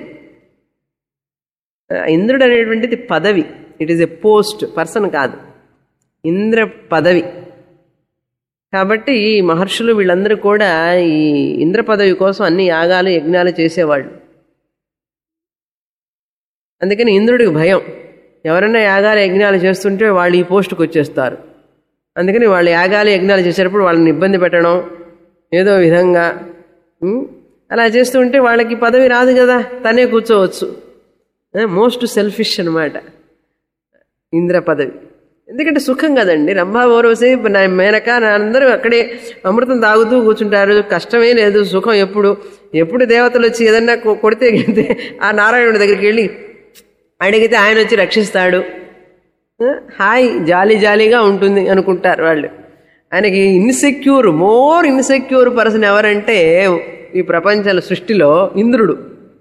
ఇంద్రుడు అనేటువంటిది పదవి it is a post person కాదు ఇంద్ర పదవి కాబట్టి ఈ మహర్షులు వీళ్ళందరూ కూడా ఈ ఇంద్ర పదవి కోసం అన్ని యాగాలు యజ్ఞాలు చేసేవాళ్ళు అందుకని ఇంద్రుడికి భయం ఎవరైనా యాగాలు యజ్ఞాలు చేస్తుంటే వాళ్ళు ఈ పోస్టుకు వచ్చేస్తారు అందుకని వాళ్ళు యాగాలు యజ్ఞాలు చేసేటప్పుడు వాళ్ళని ఇబ్బంది పెట్టడం ఏదో విధంగా ఉం? అలా చేస్తుంటే వాళ్ళకి పదవి రాదు కదా తనే కూర్చోవచ్చు మోస్ట్ సెల్ఫిష్ అనమాట ఇంద్ర పదవి ఎందుకంటే సుఖం కదండి రంభా ఓరవసి నా మేనక నా అందరూ అక్కడే అమృతం తాగుతూ కూర్చుంటారు కష్టమే లేదు సుఖం ఎప్పుడు ఎప్పుడు దేవతలు వచ్చి ఏదన్నా కొ- కొడితే గిడితే ఆ నారాయణుడి దగ్గరికి వెళ్ళి అడిగితే ఆయన వచ్చి రక్షిస్తాడు ఆ, హాయ్ జాలీ జాలీగా ఉంటుంది అనుకుంటారు వాళ్ళు ఆయనకి ఇన్సెక్యూర్ మోర్ ఇన్సెక్యూర్ పర్సన్ ఎవరంటే ఈ ప్రపంచ సృష్టిలో ఇంద్రుడు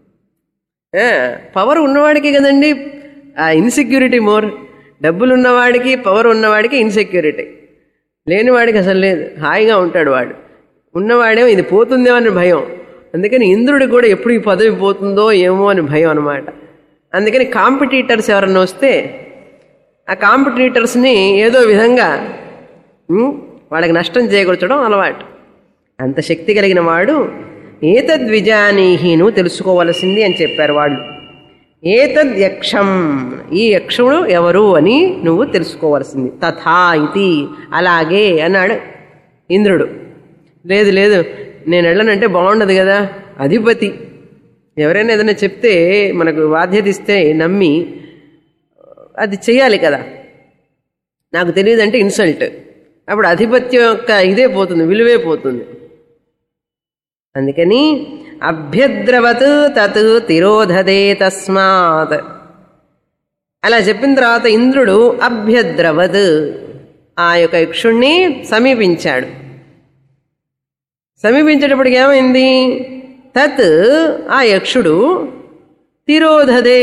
పవర్ ఉన్నవాడికి కదండి ఆ ఇన్సెక్యూరిటీ మోర్ డబ్బులు ఉన్నవాడికి పవర్ ఉన్నవాడికి ఇన్సెక్యూరిటీ లేనివాడికి అసలు లేదు హాయిగా ఉంటాడు వాడు ఉన్నవాడేమో ఇది పోతుందేమో అని భయం అందుకని ఇంద్రుడు కూడా ఎప్పుడు ఈ పదవి పోతుందో ఏమో అని భయం అనమాట అందుకని కాంపిటీటర్స్ ఎవరన్నా వస్తే ఆ కాంపిటీటర్స్ని ఏదో విధంగా ఉమ్, వాళ్ళకి నష్టం చేకూర్చడం అలవాటు అంత శక్తి కలిగిన వాడు ఏతద్విజానీహి నువ్వు తెలుసుకోవలసింది అని చెప్పారు వాళ్ళు ఏతద్ యక్షం ఈ యక్షుడు ఎవరు అని నువ్వు తెలుసుకోవలసింది తథా ఇది అలాగే అన్నాడు ఇంద్రుడు లేదు లేదు నేను వెళ్ళనంటే బాగుండదు కదా అధిపతి ఎవరైనా ఏదైనా చెప్తే మనకు బాధ్యత ఇస్తే నమ్మి అది చెయ్యాలి కదా నాకు తెలియదంటే ఇన్సల్ట్ అప్పుడు అధిపత్యం యొక్క ఇదే పోతుంది విలువే పోతుంది అందుకని అభ్యద్రవత్ తత్ తిరోధదే తస్మాత్ అలా చెప్పిన తర్వాత ఇంద్రుడు అభ్యద్రవత్ ఆ యొక్క యక్షుణ్ణి సమీపించాడు సమీపించేటప్పటికి ఏమైంది తత్ ఆ యక్షుడు తిరోధదే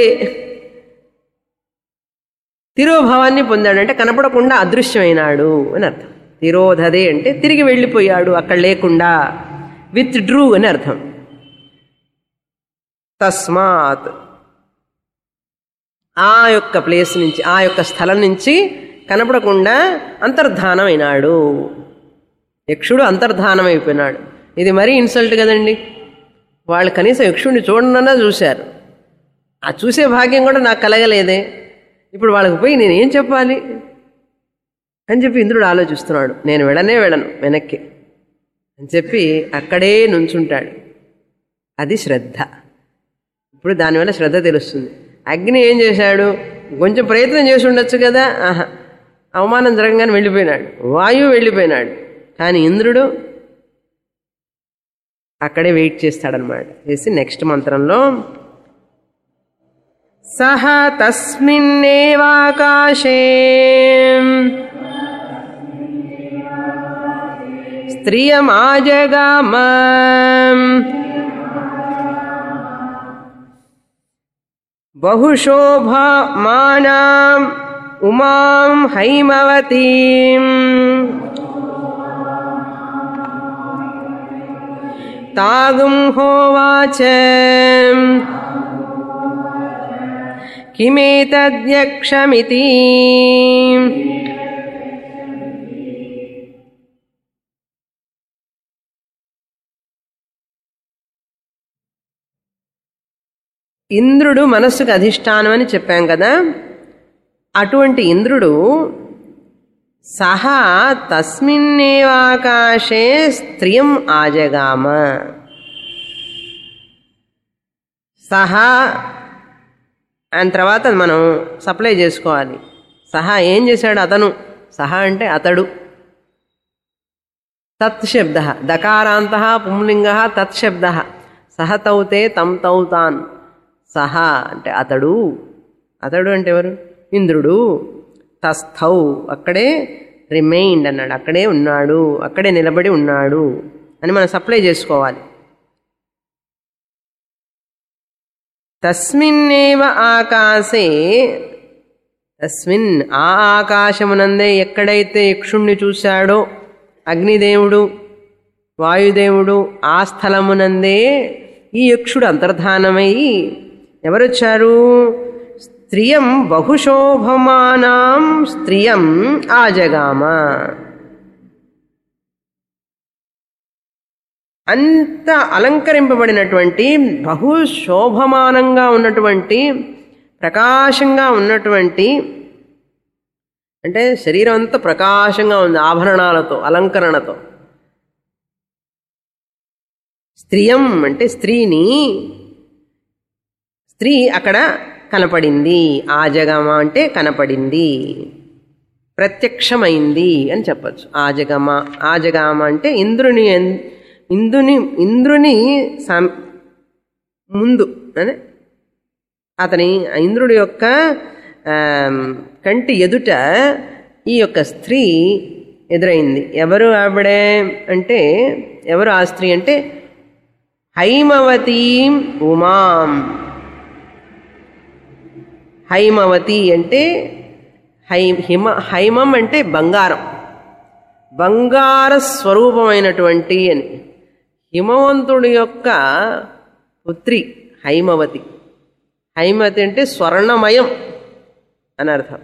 తిరోభావాన్ని పొందాడు అంటే కనపడకుండా అదృశ్యమైనాడు అని అర్థం తిరోధదే అంటే తిరిగి వెళ్ళిపోయాడు అక్కడ లేకుండా విత్ డ్రూ అని అర్థం తస్మాత్ ఆ యొక్క ప్లేస్ నుంచి ఆ యొక్క స్థలం నుంచి కనపడకుండా అంతర్ధానమైనాడు యక్షుడు అంతర్ధానం అయిపోయినాడు ఇది మరీ ఇన్సల్ట్ కదండి వాళ్ళు కనీసం యక్షుడిని చూడనన్నా చూశారు ఆ చూసే భాగ్యం కూడా నాకు కలగలేదే ఇప్పుడు వాళ్ళకి పోయి నేను ఏం చెప్పాలి అని చెప్పి ఇంద్రుడు ఆలోచిస్తున్నాడు నేను వెళ్ళనే వెళ్ళను వెనక్కి అని చెప్పి అక్కడే నుంచుంటాడు అది శ్రద్ధ ఇప్పుడు దానివల్ల శ్రద్ధ తెలుస్తుంది అగ్ని ఏం చేశాడు కొంచెం ప్రయత్నం చేసి ఉండొచ్చు కదా ఆహా అవమానం జరగగానే వెళ్ళిపోయినాడు వాయువు వెళ్ళిపోయినాడు కానీ ఇంద్రుడు అక్కడే వెయిట్ చేస్తాడనమాట చేసి నెక్స్ట్ మంత్రంలో సహ తస్మిన్నేవాకాశే స్త్రియమాజగామ బహుశోభమానాం ఉమాం హైమవతీం తాగుం హోవాచ కిమేతద్యక్షమితి ఇంద్రుడు మనస్సుకు అధిష్టానం అని చెప్పాం కదా అటువంటి ఇంద్రుడు సహా తస్మిన్నేవాకాశే స్త్రియం ఆజగామ సహా ఆయన తర్వాత మనం సప్లై చేసుకోవాలి సహా ఏం చేశాడు అతను సహా అంటే అతడు తత్శబ్ద దకారాంత పుంలింగ తత్శబ్ద సహ తౌతే తం తౌతాన్ సహా అంటే అతడు అతడు అంటే ఎవరు ఇంద్రుడు తస్థౌ అక్కడే రిమైండ్ అన్నాడు అక్కడే ఉన్నాడు అక్కడే నిలబడి ఉన్నాడు అని మనం సప్లై చేసుకోవాలి తస్మిన్నేవ ఆకాశే తస్మిన్ ఆ ఆకాశమునందే ఎక్కడైతే యక్షుణ్ణి చూశాడో అగ్నిదేవుడు వాయుదేవుడు ఆ స్థలమునందే ఈ యక్షుడు అంతర్ధానమై ఎవరొచ్చారు స్త్రియం బహుశోభమానాం స్త్రియం ఆజగామ అంత అలంకరింపబడినటువంటి బహు శోభమానంగా ఉన్నటువంటి ప్రకాశంగా ఉన్నటువంటి అంటే శరీరం అంతా ప్రకాశంగా ఉంది ఆభరణాలతో అలంకరణతో స్త్రియం అంటే స్త్రీని స్త్రీ అక్కడ కనపడింది ఆజగమ అంటే కనపడింది ప్రత్యక్షమైంది అని చెప్పచ్చు ఆజగమ ఆజగామ అంటే ఇంద్రుని ఎన్- ఇంద్రుని ఇంద్రుని సం- ముందు అనే అతని ఇంద్రుడి యొక్క ఆమ్, కంటి ఎదుట ఈ యొక్క స్త్రీ ఎదురైంది ఎవరు ఆవిడే అంటే ఎవరు ఆ స్త్రీ అంటే హైమవతీం ఉమాం హైమవతి అంటే హై హిమ హైమం అంటే బంగారం బంగార స్వరూపమైనటువంటి అని హిమవంతుడి యొక్క పుత్రి హైమవతి హైమవతి అంటే స్వర్ణమయం అని అర్థం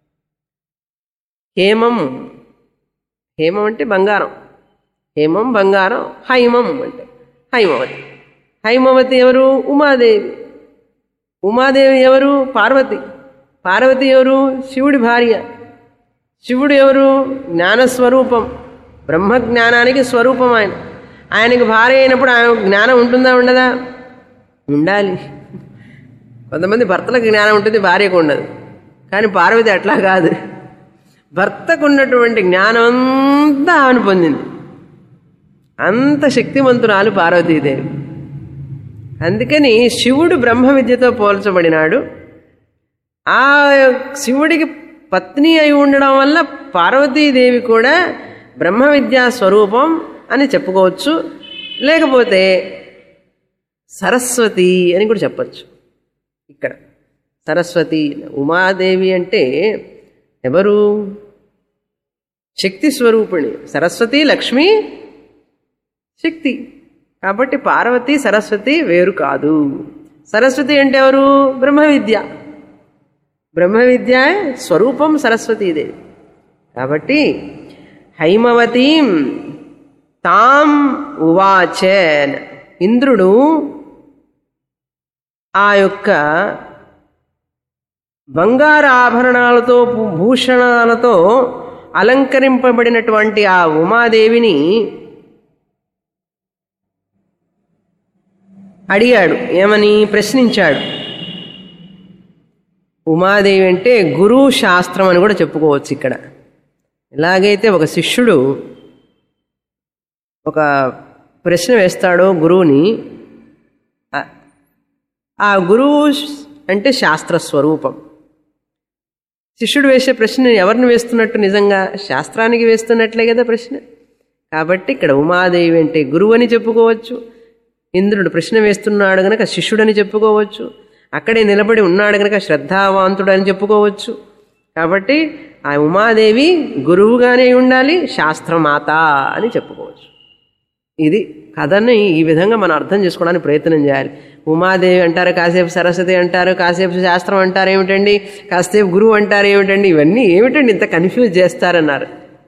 హేమం హేమం అంటే బంగారం హేమం బంగారం హైమం అంటే హైమవతి హైమవతి ఎవరు ఉమాదేవి ఉమాదేవి ఎవరు పార్వతి పార్వతి ఎవరు శివుడి భార్య శివుడు ఎవరు జ్ఞానస్వరూపం బ్రహ్మజ్ఞానానికి స్వరూపం ఆయన ఆయనకి భార్య అయినప్పుడు ఆయన జ్ఞానం ఉంటుందా ఉండదా ఉండాలి కొంతమంది భర్తలకు జ్ఞానం ఉంటుంది భార్యకు ఉండదు కానీ పార్వతి అట్లా కాదు భర్తకు ఉన్నటువంటి జ్ఞానం అంతా ఆమెను పొందింది అంత శక్తివంతురాలు పార్వతీదేవి అందుకని శివుడు బ్రహ్మ విద్యతో పోల్చబడినాడు ఆ శివుడికి పత్ని అయి ఉండడం వల్ల పార్వతీదేవి కూడా బ్రహ్మ విద్యా స్వరూపం అని చెప్పుకోవచ్చు లేకపోతే సరస్వతి అని కూడా చెప్పచ్చు ఇక్కడ సరస్వతి ఉమాదేవి అంటే ఎవరు శక్తి స్వరూపిణి సరస్వతి లక్ష్మి శక్తి కాబట్టి పార్వతి సరస్వతి వేరు కాదు సరస్వతి అంటే ఎవరు బ్రహ్మ విద్య బ్రహ్మ విద్య స్వరూపం సరస్వతీదేవి కాబట్టి హైమవతీం తాం ఉవాచన్ ఇంద్రుడు ఆ యొక్క బంగారు ఆభరణాలతో భూ- భూషణాలతో అలంకరింపబడినటువంటి ఆ ఉమాదేవిని అడిగాడు ఏమని ప్రశ్నించాడు ఉమాదేవి అంటే గురు శాస్త్రం అని కూడా చెప్పుకోవచ్చు ఇక్కడ ఎలాగైతే ఒక శిష్యుడు ఒక ప్రశ్న వేస్తాడో గురువుని ఆ- ఆ గురువు అంటే శాస్త్ర స్వరూపం శిష్యుడు వేసే ప్రశ్న ఎవరిని వేస్తున్నట్టు నిజంగా శాస్త్రానికి వేస్తున్నట్లే కదా ప్రశ్న కాబట్టి ఇక్కడ ఉమాదేవి అంటే గురువు అని చెప్పుకోవచ్చు ఇంద్రుడు ప్రశ్న వేస్తున్నాడు గనక శిష్యుడని చెప్పుకోవచ్చు అక్కడే నిలబడి ఉన్నాడు గనక శ్రద్ధావంతుడు అని చెప్పుకోవచ్చు కాబట్టి ఆ ఉమాదేవి గురువుగానే ఉండాలి శాస్త్రమాత అని చెప్పుకోవచ్చు ఇది కథని ఈ విధంగా మనం అర్థం చేసుకోవడానికి ప్రయత్నం చేయాలి ఉమాదేవి అంటారు కాసేపు సరస్వతి అంటారు కాసేపు శాస్త్రం అంటారు ఏమిటండి కాసేపు గురువు అంటారు ఏమిటండి ఇవన్నీ ఏమిటండి ఇంత కన్ఫ్యూజ్ చేస్తారన్నారు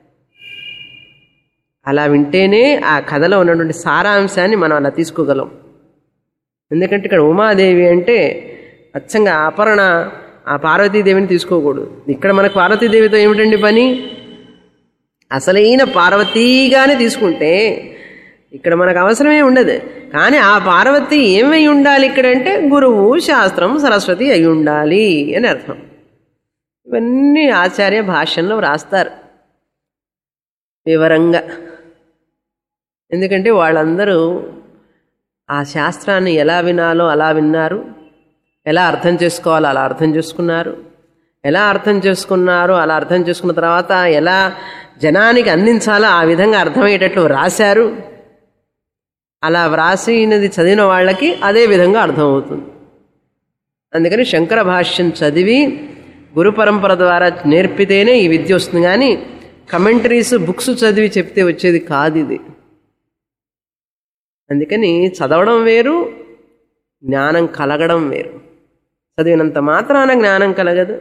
అలా వింటేనే ఆ కథలో ఉన్నటువంటి సారాంశాన్ని మనం అలా తీసుకోగలం ఎందుకంటే ఇక్కడ ఉమాదేవి అంటే అచ్చంగా అపర్ణ ఆ పార్వతీదేవిని తీసుకోకూడదు ఇక్కడ మనకు పార్వతీదేవితో ఏమిటండి పని అసలైన పార్వతీగానే తీసుకుంటే ఇక్కడ మనకు అవసరమే ఉండదు కానీ ఆ పార్వతి ఏమై ఉండాలి ఇక్కడ అంటే గురువు శాస్త్రం సరస్వతి అయి ఉండాలి అని అర్థం ఇవన్నీ ఆచార్య భాష్యంలో రాస్తారు వివరంగా ఎందుకంటే వాళ్ళందరూ ఆ శాస్త్రాన్ని ఎలా వినాలో అలా విన్నారు ఎలా అర్థం చేసుకోవాలో అలా అర్థం చేసుకున్నారు ఎలా అర్థం చేసుకున్నారో అలా అర్థం చేసుకున్న తర్వాత ఎలా జనానికి అందించాలో ఆ విధంగా అర్థమయ్యేటట్లు రాశారు అలా వ్రాసినది చదివిన వాళ్ళకి అదే విధంగా అర్థమవుతుంది అందుకని శంకర భాష్యం చదివి గురు పరంపర ద్వారా నేర్పితేనే ఈ విద్య వస్తుంది కానీ కమెంటరీస్ బుక్స్ చదివి చెప్తే వచ్చేది కాదు ఇది అందుకని చదవడం వేరు జ్ఞానం కలగడం వేరు చదివినంత మాత్రాన జ్ఞానం కలగదు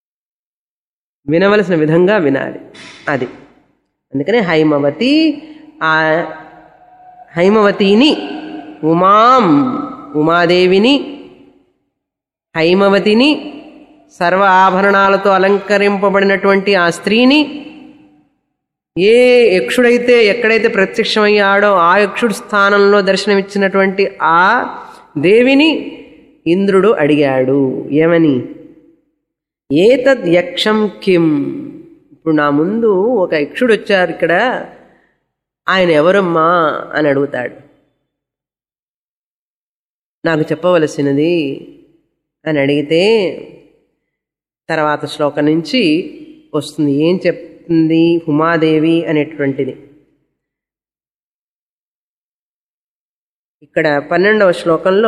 వినవలసిన విధంగా వినాలి అది అందుకనే హైమవతి ఆ హైమవతిని ఉమాం ఉమాదేవిని హైమవతిని సర్వ ఆభరణాలతో అలంకరింపబడినటువంటి ఆ స్త్రీని ఏ యక్షుడైతే ఎక్కడైతే ప్రత్యక్షమయ్యాడో ఆ యక్షుడి స్థానంలో దర్శనమిచ్చినటువంటి ఆ దేవిని ఇంద్రుడు అడిగాడు ఏమని ఏతద్ యక్షం కిం ఇప్పుడు నా ముందు ఒక యక్షుడు వచ్చారు ఇక్కడ ఆయన ఎవరమ్మా అని అడుగుతాడు నాకు చెప్పవలసినది అని అడిగితే తర్వాత శ్లోకం నుంచి వస్తుంది ఏం చెప్తుంది ఉమాదేవి అనేటువంటిది ఇక్కడ పన్నెండవ శ్లోకంలో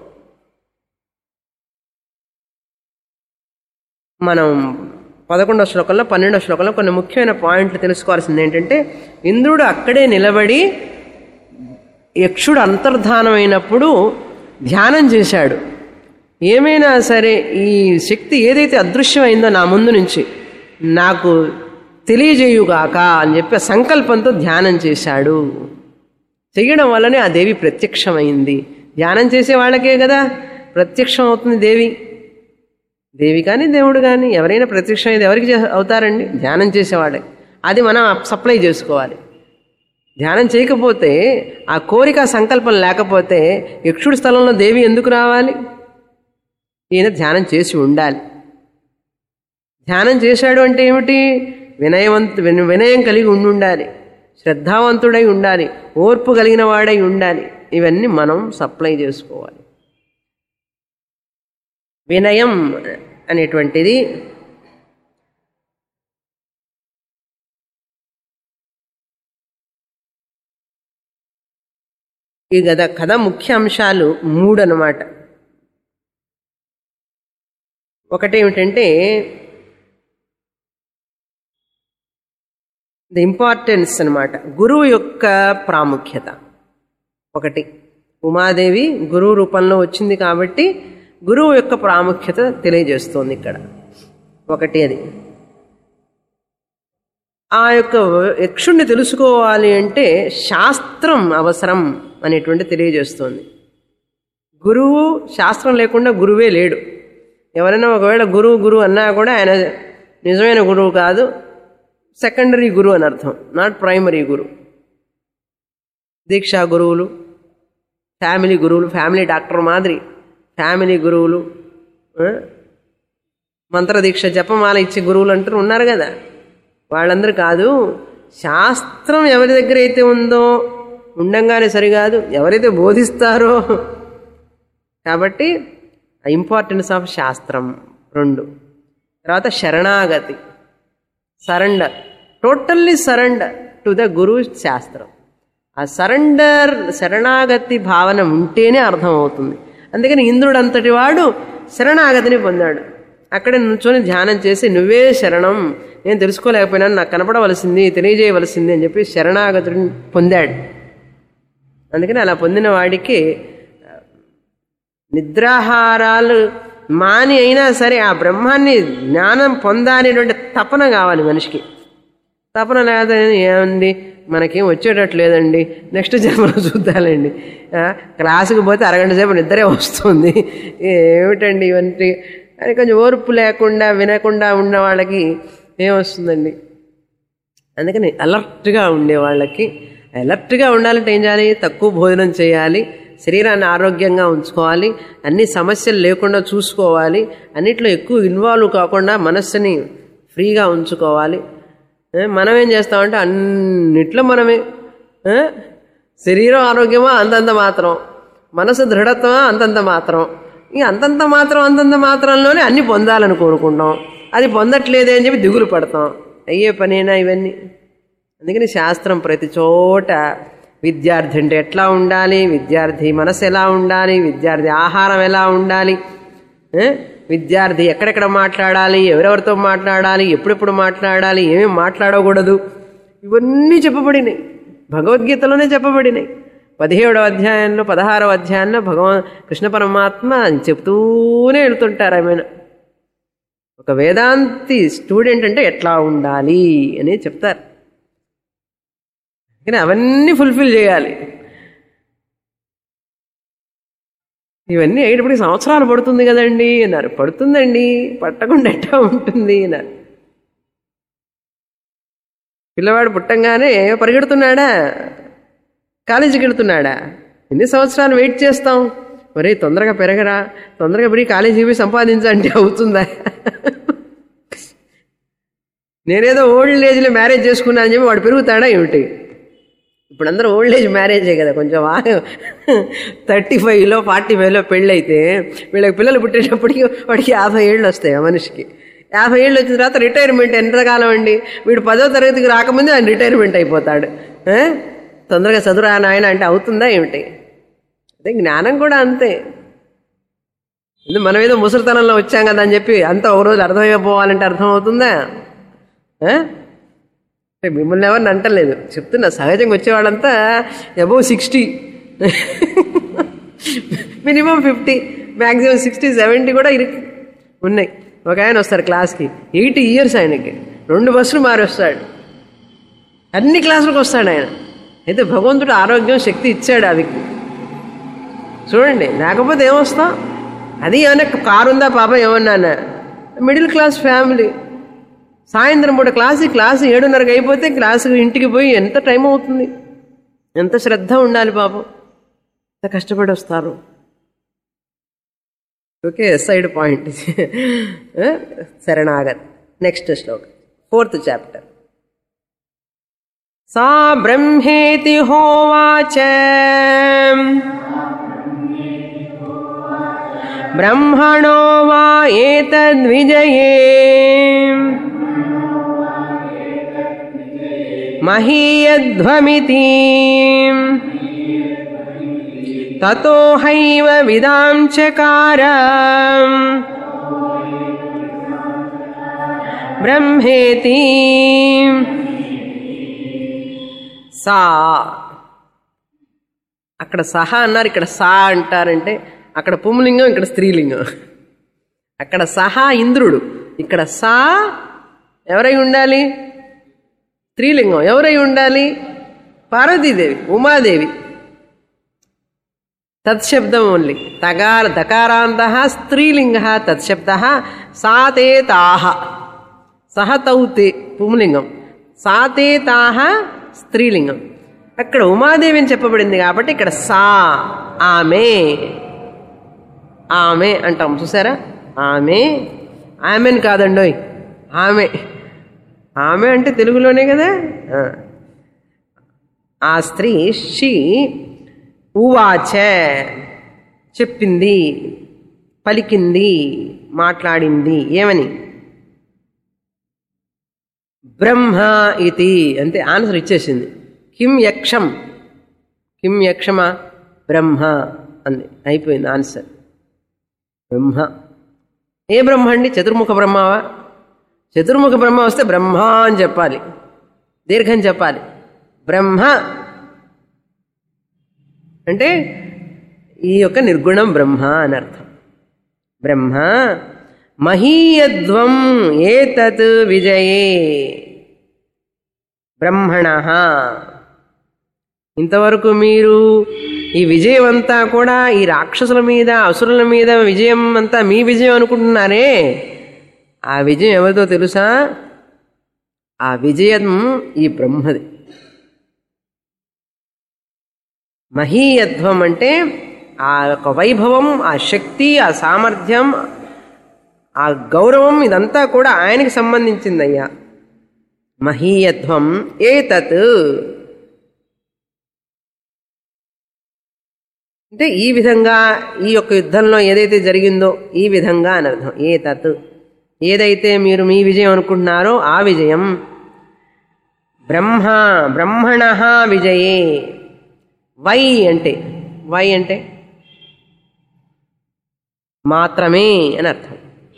మనం పదకొండవ శ్లోకంలో పన్నెండవ శ్లోకంలో కొన్ని ముఖ్యమైన పాయింట్లు తెలుసుకోవాల్సింది ఏంటంటే ఇంద్రుడు అక్కడే నిలబడి యక్షుడు అంతర్ధానమైనప్పుడు ధ్యానం చేశాడు ఏమైనా సరే ఈ శక్తి ఏదైతే అదృశ్యమైందో నా ముందు నుంచి నాకు తెలియజేయుగాక అని చెప్పి ఆ సంకల్పంతో ధ్యానం చేశాడు చెయ్యడం వల్లనే ఆ దేవి ప్రత్యక్షమైంది ధ్యానం చేసే వాళ్ళకే కదా ప్రత్యక్షం అవుతుంది దేవి దేవి కానీ దేవుడు కానీ ఎవరైనా ప్రత్యక్షం అయితే ఎవరికి చే- అవుతారండి ధ్యానం చేసేవాడే అది మనం సప్లై చేసుకోవాలి ధ్యానం చేయకపోతే ఆ కోరిక సంకల్పం లేకపోతే యక్షుడి స్థలంలో దేవి ఎందుకు రావాలి ఈయన ధ్యానం చేసి ఉండాలి ధ్యానం చేశాడు అంటే ఏమిటి వినయవంతు విన- వినయం కలిగి ఉండి ఉండాలి శ్రద్ధావంతుడై ఉండాలి ఓర్పు కలిగిన వాడై ఉండాలి ఇవన్నీ మనం సప్లై చేసుకోవాలి వినయం అనేటువంటిది ఈ గద కథ ముఖ్య అంశాలు మూడు అన్నమాట ఒకటేమిటంటే ది ఇంపార్టెన్స్ అన్నమాట గురువు యొక్క ప్రాముఖ్యత ఒకటి ఉమాదేవి గురువు రూపంలో వచ్చింది కాబట్టి గురువు యొక్క ప్రాముఖ్యత తెలియజేస్తోంది ఇక్కడ ఒకటి అది ఆ యొక్క యక్షుణ్ణి తెలుసుకోవాలి అంటే శాస్త్రం అవసరం అనేటువంటి తెలియజేస్తోంది గురువు శాస్త్రం లేకుండా గురువే లేడు ఎవరైనా ఒకవేళ గురువు గురువు అన్నా కూడా ఆయన నిజమైన గురువు కాదు సెకండరీ గురువు అని అర్థం నాట్ ప్రైమరీ గురువు దీక్షా గురువులు ఫ్యామిలీ గురువులు ఫ్యామిలీ డాక్టర్ మాదిరి ఫ్యామిలీ గురువులు ఆ? మంత్రదీక్ష జపమాల ఇచ్చే గురువులు అంటారు ఉన్నారు కదా వాళ్ళందరూ కాదు శాస్త్రం ఎవరి దగ్గర అయితే ఉందో ఉండంగానే సరికాదు ఎవరైతే బోధిస్తారో కాబట్టి ఇంపార్టెన్స్ ఆఫ్ శాస్త్రం రెండు తర్వాత శరణాగతి surrender totally surrender to the guru శాస్త్రం ఆ సరెండర్ శరణాగతి భావన ఉంటేనే అర్థమవుతుంది అందుకని ఇంద్రుడు అంతటి వాడు శరణాగతిని పొందాడు అక్కడ నుంచొని ధ్యానం చేసి నువ్వే శరణం నేను తెలుసుకోలేకపోయినా నాకు కనపడవలసింది తెలియజేయవలసింది అని చెప్పి శరణాగతిని పొందాడు అందుకని అలా పొందిన వాడికి నిద్రాహారాలు మాని అయినా సరే ఆ బ్రహ్మాన్ని జ్ఞానం పొందాలనేటువంటి తపన కావాలి మనిషికి తపన లేదని ఏమండి మనకేం వచ్చేటట్టు లేదండి నెక్స్ట్ జన్మలో చూద్దాలండి ఆ, క్లాసుకు పోతే అరగంట సేపు నిద్రే వస్తుంది ఏమిటండి ఇవన్నీ అని కొంచెం ఓర్పు లేకుండా వినకుండా ఉన్న వాళ్ళకి ఏమొస్తుందండి అందుకని అలర్ట్గా ఉండే వాళ్ళకి అలర్ట్గా ఉండాలంటే ఏం చేయాలి తక్కువ భోజనం చేయాలి శరీరాన్ని ఆరోగ్యంగా ఉంచుకోవాలి అన్ని సమస్యలు లేకుండా చూసుకోవాలి అన్నిట్లో ఎక్కువ ఇన్వాల్వ్ కాకుండా మనస్సుని ఫ్రీగా ఉంచుకోవాలి ఏ, మనం ఏం చేస్తామంటే అన్నిట్లో మనమే ఏ, శరీరం ఆరోగ్యమా అంతంత మాత్రం మనసు దృఢత్వమా అంతంత మాత్రం ఇక అంతంత మాత్రం అంతంత మాత్రంలోనే అన్ని పొందాలని కోరుకుంటాం అది పొందట్లేదే అని చెప్పి దిగులు పడతాం అయ్యే పనేనా ఇవన్నీ అందుకని శాస్త్రం ప్రతి చోట విద్యార్థి అంటే ఎట్లా ఉండాలి విద్యార్థి మనసు ఎలా ఉండాలి విద్యార్థి ఆహారం ఎలా ఉండాలి ఏ? విద్యార్థి ఎక్కడెక్కడ మాట్లాడాలి ఎవరెవరితో మాట్లాడాలి ఎప్పుడెప్పుడు మాట్లాడాలి ఏమేమి మాట్లాడకూడదు ఇవన్నీ చెప్పబడినాయి భగవద్గీతలోనే చెప్పబడినాయి పదిహేడవ అధ్యాయంలో పదహారవ అధ్యాయంలో భగవాన్ కృష్ణ పరమాత్మ చెప్తూనే వెళ్తుంటారు ఆమెను ఒక వేదాంతి స్టూడెంట్ అంటే ఎట్లా ఉండాలి అని చెప్తారు కానీ అవన్నీ ఫుల్ఫిల్ చేయాలి ఇవన్నీ అయ్యేటప్పటికి సంవత్సరాలు పడుతుంది కదండి అన్నారు పడుతుందండి పట్టకుండా ఎట్టా ఉంటుంది అన్నారు పిల్లవాడు పుట్టంగానే పరిగెడుతున్నాడా కాలేజీకి వెళ్తున్నాడా ఎన్ని సంవత్సరాలు వెయిట్ చేస్తాం ఒరే తొందరగా పెరగరా తొందరగా పోయి కాలేజీకి పోయి సంపాదించంటే అవుతుందా నేనేదో ఓల్డ్ ఏజ్లో మ్యారేజ్ చేసుకున్నా అని చెప్పి వాడు పెరుగుతాడా ఏమిటి ఇప్పుడు అందరూ ఓల్డ్ ఏజ్ మ్యారేజే కదా కొంచెం థర్టీ ఫైవ్లో ఫార్టీ ఫైవ్లో పెళ్ళైతే వీళ్ళకి పిల్లలు పుట్టేటప్పటికి వాడికి యాభై ఏళ్ళు వస్తాయి ఆ మనిషికి యాభై ఏళ్ళు వచ్చిన తర్వాత రిటైర్మెంట్ ఎంతకాలం అండి వీడు పదో తరగతికి రాకముందే ఆయన రిటైర్మెంట్ అయిపోతాడు ఆ? తొందరగా చదువురా నాయన అంటే అవుతుందా ఏమిటి అదే జ్ఞానం కూడా అంతే ఇది మనం ఏదో ముసలితనంలో వచ్చాం కదా అని చెప్పి అంతా ఒక రోజు అర్థమైపోవాలంటే అర్థం అవుతుందా ఆ? అంటే మిమ్మల్ని ఎవరిని అంటలేదు చెప్తున్నా సహజంగా వచ్చేవాళ్ళంతా above sixty minimum fifty maximum sixty seventy కూడా ఇరి ఉన్నాయి ఒక ఆయన వస్తారు క్లాస్కి ఎయిటీ ఇయర్స్ ఆయనకి రెండు బస్సులు మారి వస్తాడు అన్ని క్లాసులకు వస్తాడు ఆయన అయితే భగవంతుడు ఆరోగ్యం శక్తి ఇచ్చాడు ఆ వ్యక్తి చూడండి లేకపోతే ఏమొస్తాం అది ఏమన్నా కారు ఉందా పాప ఏమన్నా మిడిల్ క్లాస్ ఫ్యామిలీ సాయంత్రం పూట క్లాసు క్లాసు ఏడున్నరకు అయిపోతే క్లాసు ఇంటికి పోయి ఎంత టైం అవుతుంది ఎంత శ్రద్ధ ఉండాలి పాపం ఎంత కష్టపడి వస్తారు ఓకే సైడ్ పాయింట్ శరణాగత్ నెక్స్ట్ శ్లోక్ ఫోర్త్ చాప్టర్ సా బ్రహ్మేతి హోవాచ బ్రహ్మణో వా ఏతద్విజయే మహీయధ్వమితి తతో హైవ విదాం చకార బ్రహ్మేతి సా అక్కడ సహ అన్నారు ఇక్కడ సా అంటారంటే అక్కడ పుంలింగం ఇక్కడ స్త్రీలింగం అక్కడ సహా ఇంద్రుడు ఇక్కడ సా ఎవరై ఉండాలి స్త్రీలింగం ఎవరై ఉండాలి పార్వతీదేవి ఉమాదేవి తత్శబ్దం ఓన్లీ తగార దకారాంత స్త్రీలింగ తత్శబ్ద సాతే తాహ సహ తౌతే పుంలింగం సాతే తాహ స్త్రీలింగం అక్కడ ఉమాదేవి అని చెప్పబడింది కాబట్టి ఇక్కడ సా ఆమె ఆమె అంటాం చూసారా ఆమె ఆమెని కాదండోయ్ ఆమె ఆమె అంటే తెలుగులోనే కదా ఆ. ఆ స్త్రీ షీ ఉవాచ చెప్పింది పలికింది మాట్లాడింది ఏమని బ్రహ్మ ఇది అంతే ఆన్సర్ ఇచ్చేసింది కిం యక్షం కిం యక్షమా బ్రహ్మ అంది అయిపోయింది ఆన్సర్ బ్రహ్మ ఏ బ్రహ్మ అండి చతుర్ముఖ బ్రహ్మవా చతుర్ముఖ బ్రహ్మ వస్తే బ్రహ్మ అని చెప్పాలి దీర్ఘం చెప్పాలి బ్రహ్మ అంటే ఈ యొక్క నిర్గుణం బ్రహ్మ అని అర్థం బ్రహ్మ మహీయధ్వం ఏతత్ విజయే బ్రహ్మణ ఇంతవరకు మీరు ఈ విజయం అంతా కూడా ఈ రాక్షసుల మీద అసురుల మీద విజయం అంతా మీ విజయం అనుకుంటున్నారే ఆ విజయం ఎవరితో తెలుసా ఆ విజయం ఈ బ్రహ్మది మహీయధ్వం అంటే ఆ యొక్క వైభవం ఆ శక్తి ఆ సామర్థ్యం ఆ గౌరవం ఇదంతా కూడా ఆయనకి సంబంధించిందయ్యా మహీయధ్వం ఏతత్ అంటే ఈ విధంగా ఈ యొక్క యుద్ధంలో ఏదైతే జరిగిందో ఈ విధంగా అని అర్థం ఏ తత్ ఏదైతే మీరు మీ విజయం అనుకుంటున్నారో ఆ విజయం బ్రహ్మ బ్రహ్మణ విజయే వై అంటే వై అంటే మాత్రమే అని అర్థం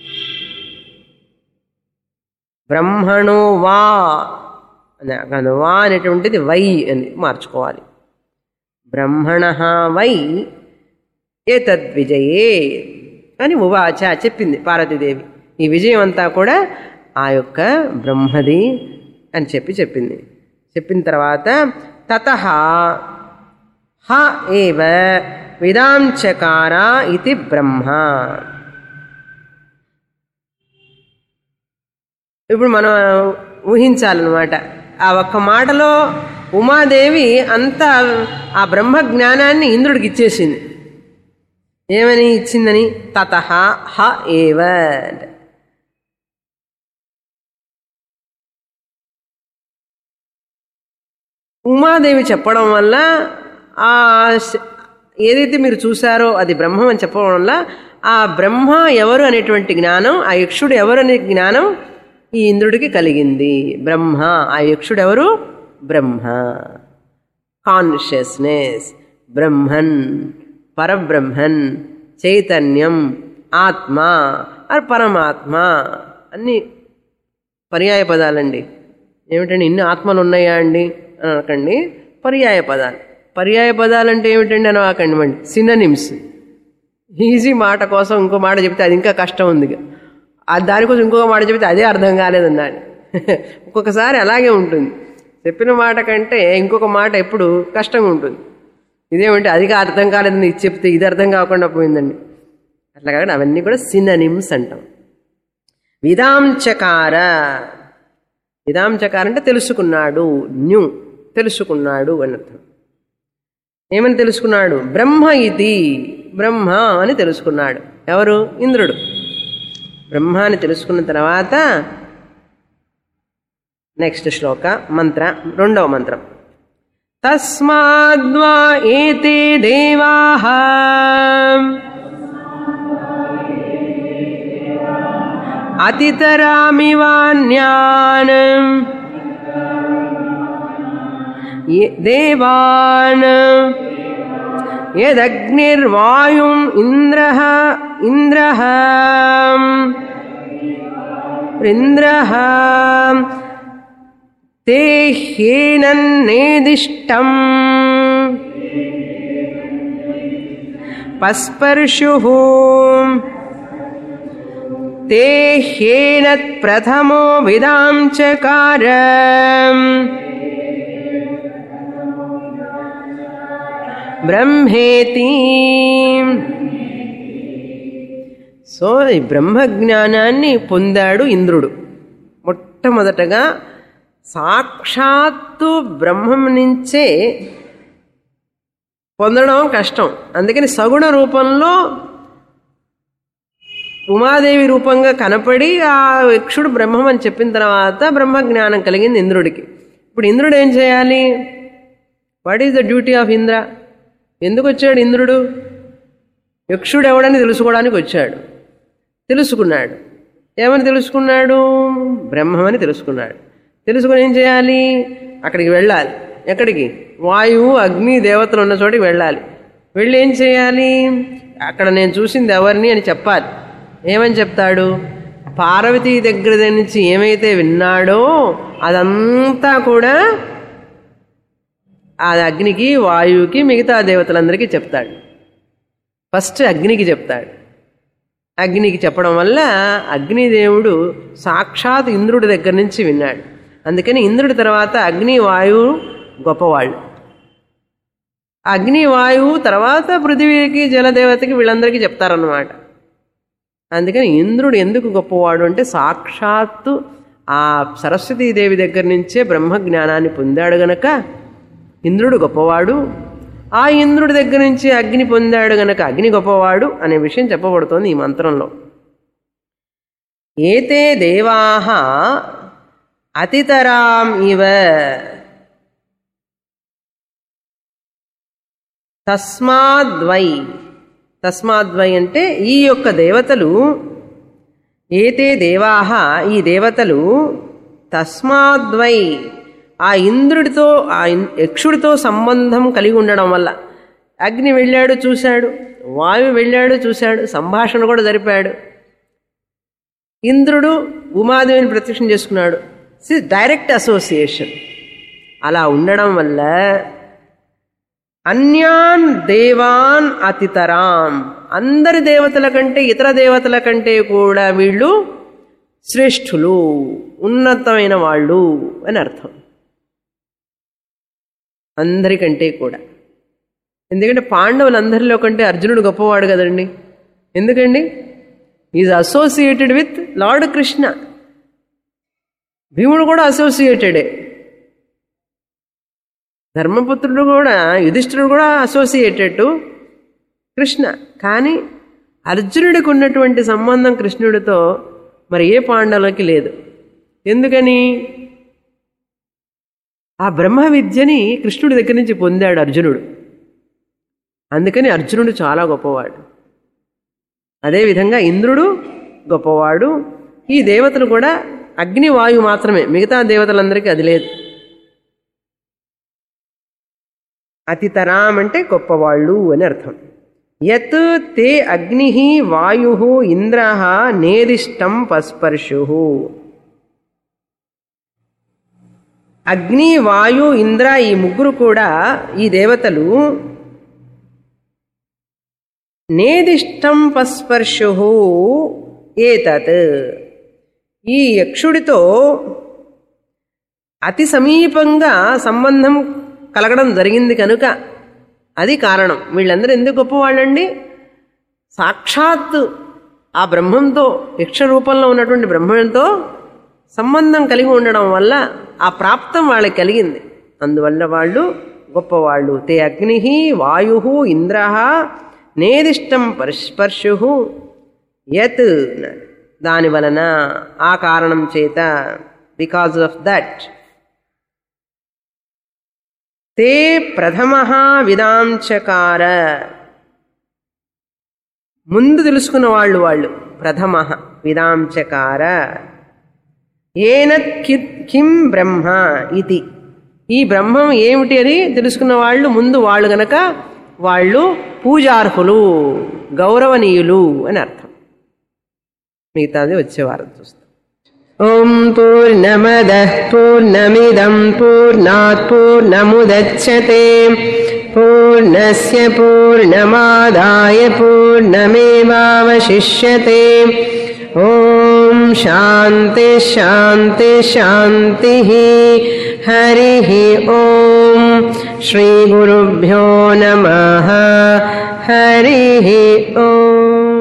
బ్రహ్మణో వా అని కాదు, వా అనేటువంటిది వై అని మార్చుకోవాలి బ్రహ్మణ వై ఏతద్విజయే అని ఉవాచ చెప్పింది పార్వతీదేవి ఈ విజయం అంతా కూడా ఆ యొక్క బ్రహ్మది అని చెప్పి చెప్పింది చెప్పిన తర్వాత తత హ ఏవ విదాం చకార ఇది బ్రహ్మ ఇప్పుడు మనం ఊహించాలన్నమాట ఆ ఒక్క మాటలో ఉమాదేవి అంతా ఆ బ్రహ్మ జ్ఞానాన్ని ఇంద్రుడికి ఇచ్చేసింది ఏమని ఇచ్చిందని తత హ ఏవ అంటే. ఉమాదేవి చెప్పడం వల్ల ఆ శ- ఏదైతే మీరు చూశారో అది బ్రహ్మం అని చెప్పడం వల్ల ఆ బ్రహ్మ ఎవరు అనేటువంటి జ్ఞానం ఆ యక్షుడు ఎవరు అనే జ్ఞానం ఈ ఇంద్రుడికి కలిగింది బ్రహ్మ ఆ యక్షుడు ఎవరు బ్రహ్మ కాన్షియస్నెస్ బ్రహ్మన్ పరబ్రహ్మన్ చైతన్యం ఆత్మ ఆర్ పరమాత్మ అన్ని పర్యాయ పదాలండి ఏమిటండి ఇన్ని ఆత్మలు ఉన్నాయా అండి అని అనకండి పర్యాయ పదాలు పర్యాయ పదాలు అంటే ఏమిటండి అని అనకండి మండి సిననిమ్స్ ఈజీ మాట కోసం ఇంకో మాట చెప్తే అది ఇంకా కష్టం ఉంది ఇక. ఆ దానికోసం ఇంకొక మాట చెప్తే అదే అర్థం కాలేదన్నాడు ఒక్కొక్కసారి అలాగే ఉంటుంది చెప్పిన మాట కంటే ఇంకొక మాట ఎప్పుడు కష్టంగా ఉంటుంది ఇదేమంటే అదిగా అర్థం కాలేదని ఇది చెప్తే ఇది అర్థం కాకుండా పోయిందండి అట్లా కాబట్టి అవన్నీ కూడా సిననిమ్స్ అంటాం విదాంచకార విదాంచకార అంటే తెలుసుకున్నాడు న్యూ తెలుసుకున్నాడు అని అర్థం ఏమని తెలుసుకున్నాడు బ్రహ్మ ఇది బ్రహ్మ అని తెలుసుకున్నాడు ఎవరు ఇంద్రుడు బ్రహ్మ అని తెలుసుకున్న తర్వాత నెక్స్ట్ శ్లోక మంత్ర రెండవ మంత్రం తస్మాద్వా ఏతే దేవాః అతితరామివాన్యాన్ ఏ- దేవాన్ యదగ్నిర్వాయుం ఇంద్రః ఇంద్రః ఇంద్రః ते ह्येनन्नेदिष्टम् पस्पर्शुः ते ह्येनत्प्रथमो विदां चकार బ్రహ్మేతి సో ఈ బ్రహ్మ జ్ఞానాన్ని పొందాడు ఇంద్రుడు మొట్టమొదటగా సాక్షాత్తు బ్రహ్మం నుంచే పొందడం కష్టం అందుకని సగుణ రూపంలో ఉమాదేవి రూపంగా కనపడి ఆ యక్షుడు బ్రహ్మం అని చెప్పిన తర్వాత బ్రహ్మ జ్ఞానం కలిగింది ఇంద్రుడికి ఇప్పుడు ఇంద్రుడు ఏం చేయాలి what is the duty of Indra ఎందుకు వచ్చాడు ఇంద్రుడు యక్షుడు ఎవడని తెలుసుకోవడానికి వచ్చాడు తెలుసుకున్నాడు ఏమని తెలుసుకున్నాడు బ్రహ్మమని తెలుసుకున్నాడు తెలుసుకుని ఏం చేయాలి అక్కడికి వెళ్ళాలి ఎక్కడికి వాయువు అగ్ని దేవతలు ఉన్న చోటికి వెళ్ళాలి వెళ్ళి ఏం చేయాలి అక్కడ నేను చూసింది ఎవరిని అని చెప్పాలి ఏమని చెప్తాడు పార్వతీ దగ్గర నుంచి ఏమైతే విన్నాడో అదంతా కూడా ఆ అగ్నికి వాయువుకి మిగతా దేవతలందరికీ చెప్తాడు ఫస్ట్ అగ్నికి చెప్తాడు అగ్నికి చెప్పడం వల్ల అగ్నిదేవుడు సాక్షాత్ ఇంద్రుడి దగ్గర నుంచి విన్నాడు అందుకని ఇంద్రుడి తర్వాత అగ్ని వాయువు గొప్పవాళ్ళు అగ్ని వాయువు తర్వాత పృథివీకి జలదేవతకి వీళ్ళందరికీ చెప్తారన్నమాట అందుకని ఇంద్రుడు ఎందుకు గొప్పవాడు అంటే సాక్షాత్తు ఆ సరస్వతీదేవి దగ్గర నుంచే బ్రహ్మ జ్ఞానాన్ని పొందాడు గనక ఇంద్రుడు గొప్పవాడు ఆ ఇంద్రుడి దగ్గర నుంచి అగ్ని పొందాడు గనక అగ్ని గొప్పవాడు అనే విషయం చెప్పబడుతోంది ఈ మంత్రంలో ఏతే దేవాహ అతితరాం ఇవ తస్మాద్వై తస్మాద్వై అంటే ఈ యొక్క దేవతలు ఏతే దేవాహ ఈ దేవతలు తస్మాద్వై ఆ ఇంద్రుడితో ఆ ఇన్- యక్షుడితో సంబంధం కలిగి ఉండడం వల్ల అగ్ని వెళ్ళాడు చూశాడు వాయువు వెళ్ళాడు చూశాడు సంభాషణ కూడా జరిపాడు ఇంద్రుడు ఉమాదేవిని ప్రత్యక్షం చేసుకున్నాడు డైరెక్ట్ అసోసియేషన్ అలా ఉండడం వల్ల అన్యాన్ దేవాన్ అతితరాం అందరి దేవతల కంటే ఇతర దేవతల కంటే కూడా వీళ్ళు శ్రేష్ఠులు ఉన్నతమైన వాళ్ళు అని అర్థం అందరికంటే కూడా ఎందుకంటే పాండవులందరిలో కంటే అర్జునుడు గొప్పవాడు కదండి ఎందుకండి is associated with lord Krishna భీముడు కూడా అసోసియేటెడే ధర్మపుత్రుడు కూడా యుధిష్ఠిరుడు కూడా అసోసియేటెడ్ టు కృష్ణ కానీ అర్జునుడికి ఉన్నటువంటి సంబంధం కృష్ణుడితో మరి ఏ పాండవులకి లేదు ఎందుకని ఆ బ్రహ్మ విద్యని కృష్ణుడి దగ్గర నుంచి పొందాడు అర్జునుడు అందుకని అర్జునుడు చాలా గొప్పవాడు అదేవిధంగా ఇంద్రుడు గొప్పవాడు ఈ దేవతలు కూడా అగ్ని వాయు మాత్రమే మిగతా దేవతలందరికీ అది లేదు అతితరాం అంటే గొప్పవాళ్ళు అని అర్థం యత్ తే అగ్ని వాయు ఇంద్ర నేదిష్టం పస్పర్శు అగ్ని వాయు ఇంద్ర ఈ ముగ్గురు కూడా ఈ దేవతలు నేదిష్టం పస్పర్శు ఏతత్ ఈ యక్షుడితో అతి సమీపంగా సంబంధం కలగడం జరిగింది కనుక అది కారణం వీళ్ళందరూ ఎందుకు గొప్పవాళ్ళండి సాక్షాత్ ఆ బ్రహ్మంతో యక్ష రూపంలో ఉన్నటువంటి బ్రహ్మంతో సంబంధం కలిగి ఉండడం వల్ల ఆ ప్రాప్తం వాళ్ళకి కలిగింది అందువల్ల వాళ్ళు గొప్పవాళ్ళు తే అగ్ని వాయు ఇంద్ర నేదిష్టం పర్స్పర్శు యత్ దాని వలన ఆ కారణం చేత బికాజ్ ఆఫ్ దట్ తే ప్రథమ విదాంచకార ముందు తెలుసుకున్న వాళ్ళు వాళ్ళు ప్రథమ విదాంచకార ఏన కిం బ్రహ్మ ఇది ఈ బ్రహ్మం ఏమిటి అని తెలుసుకున్న వాళ్ళు ముందు వాళ్ళు గనక వాళ్ళు పూజార్హులు గౌరవనీయులు అని అర్థం మిగతాది వచ్చే వారం చూస్తాం ఓం పూర్ణమద పూర్ణమిదం పూర్ణాత్ పూర్ణముదచ్చతే పూర్ణస్య పూర్ణమాదాయ పూర్ణమేవావశిష్యతే ఓం శాంతి శాంతి శాంతి హరి ఓం శ్రీ గురుభ్యో నమ హరి ఓం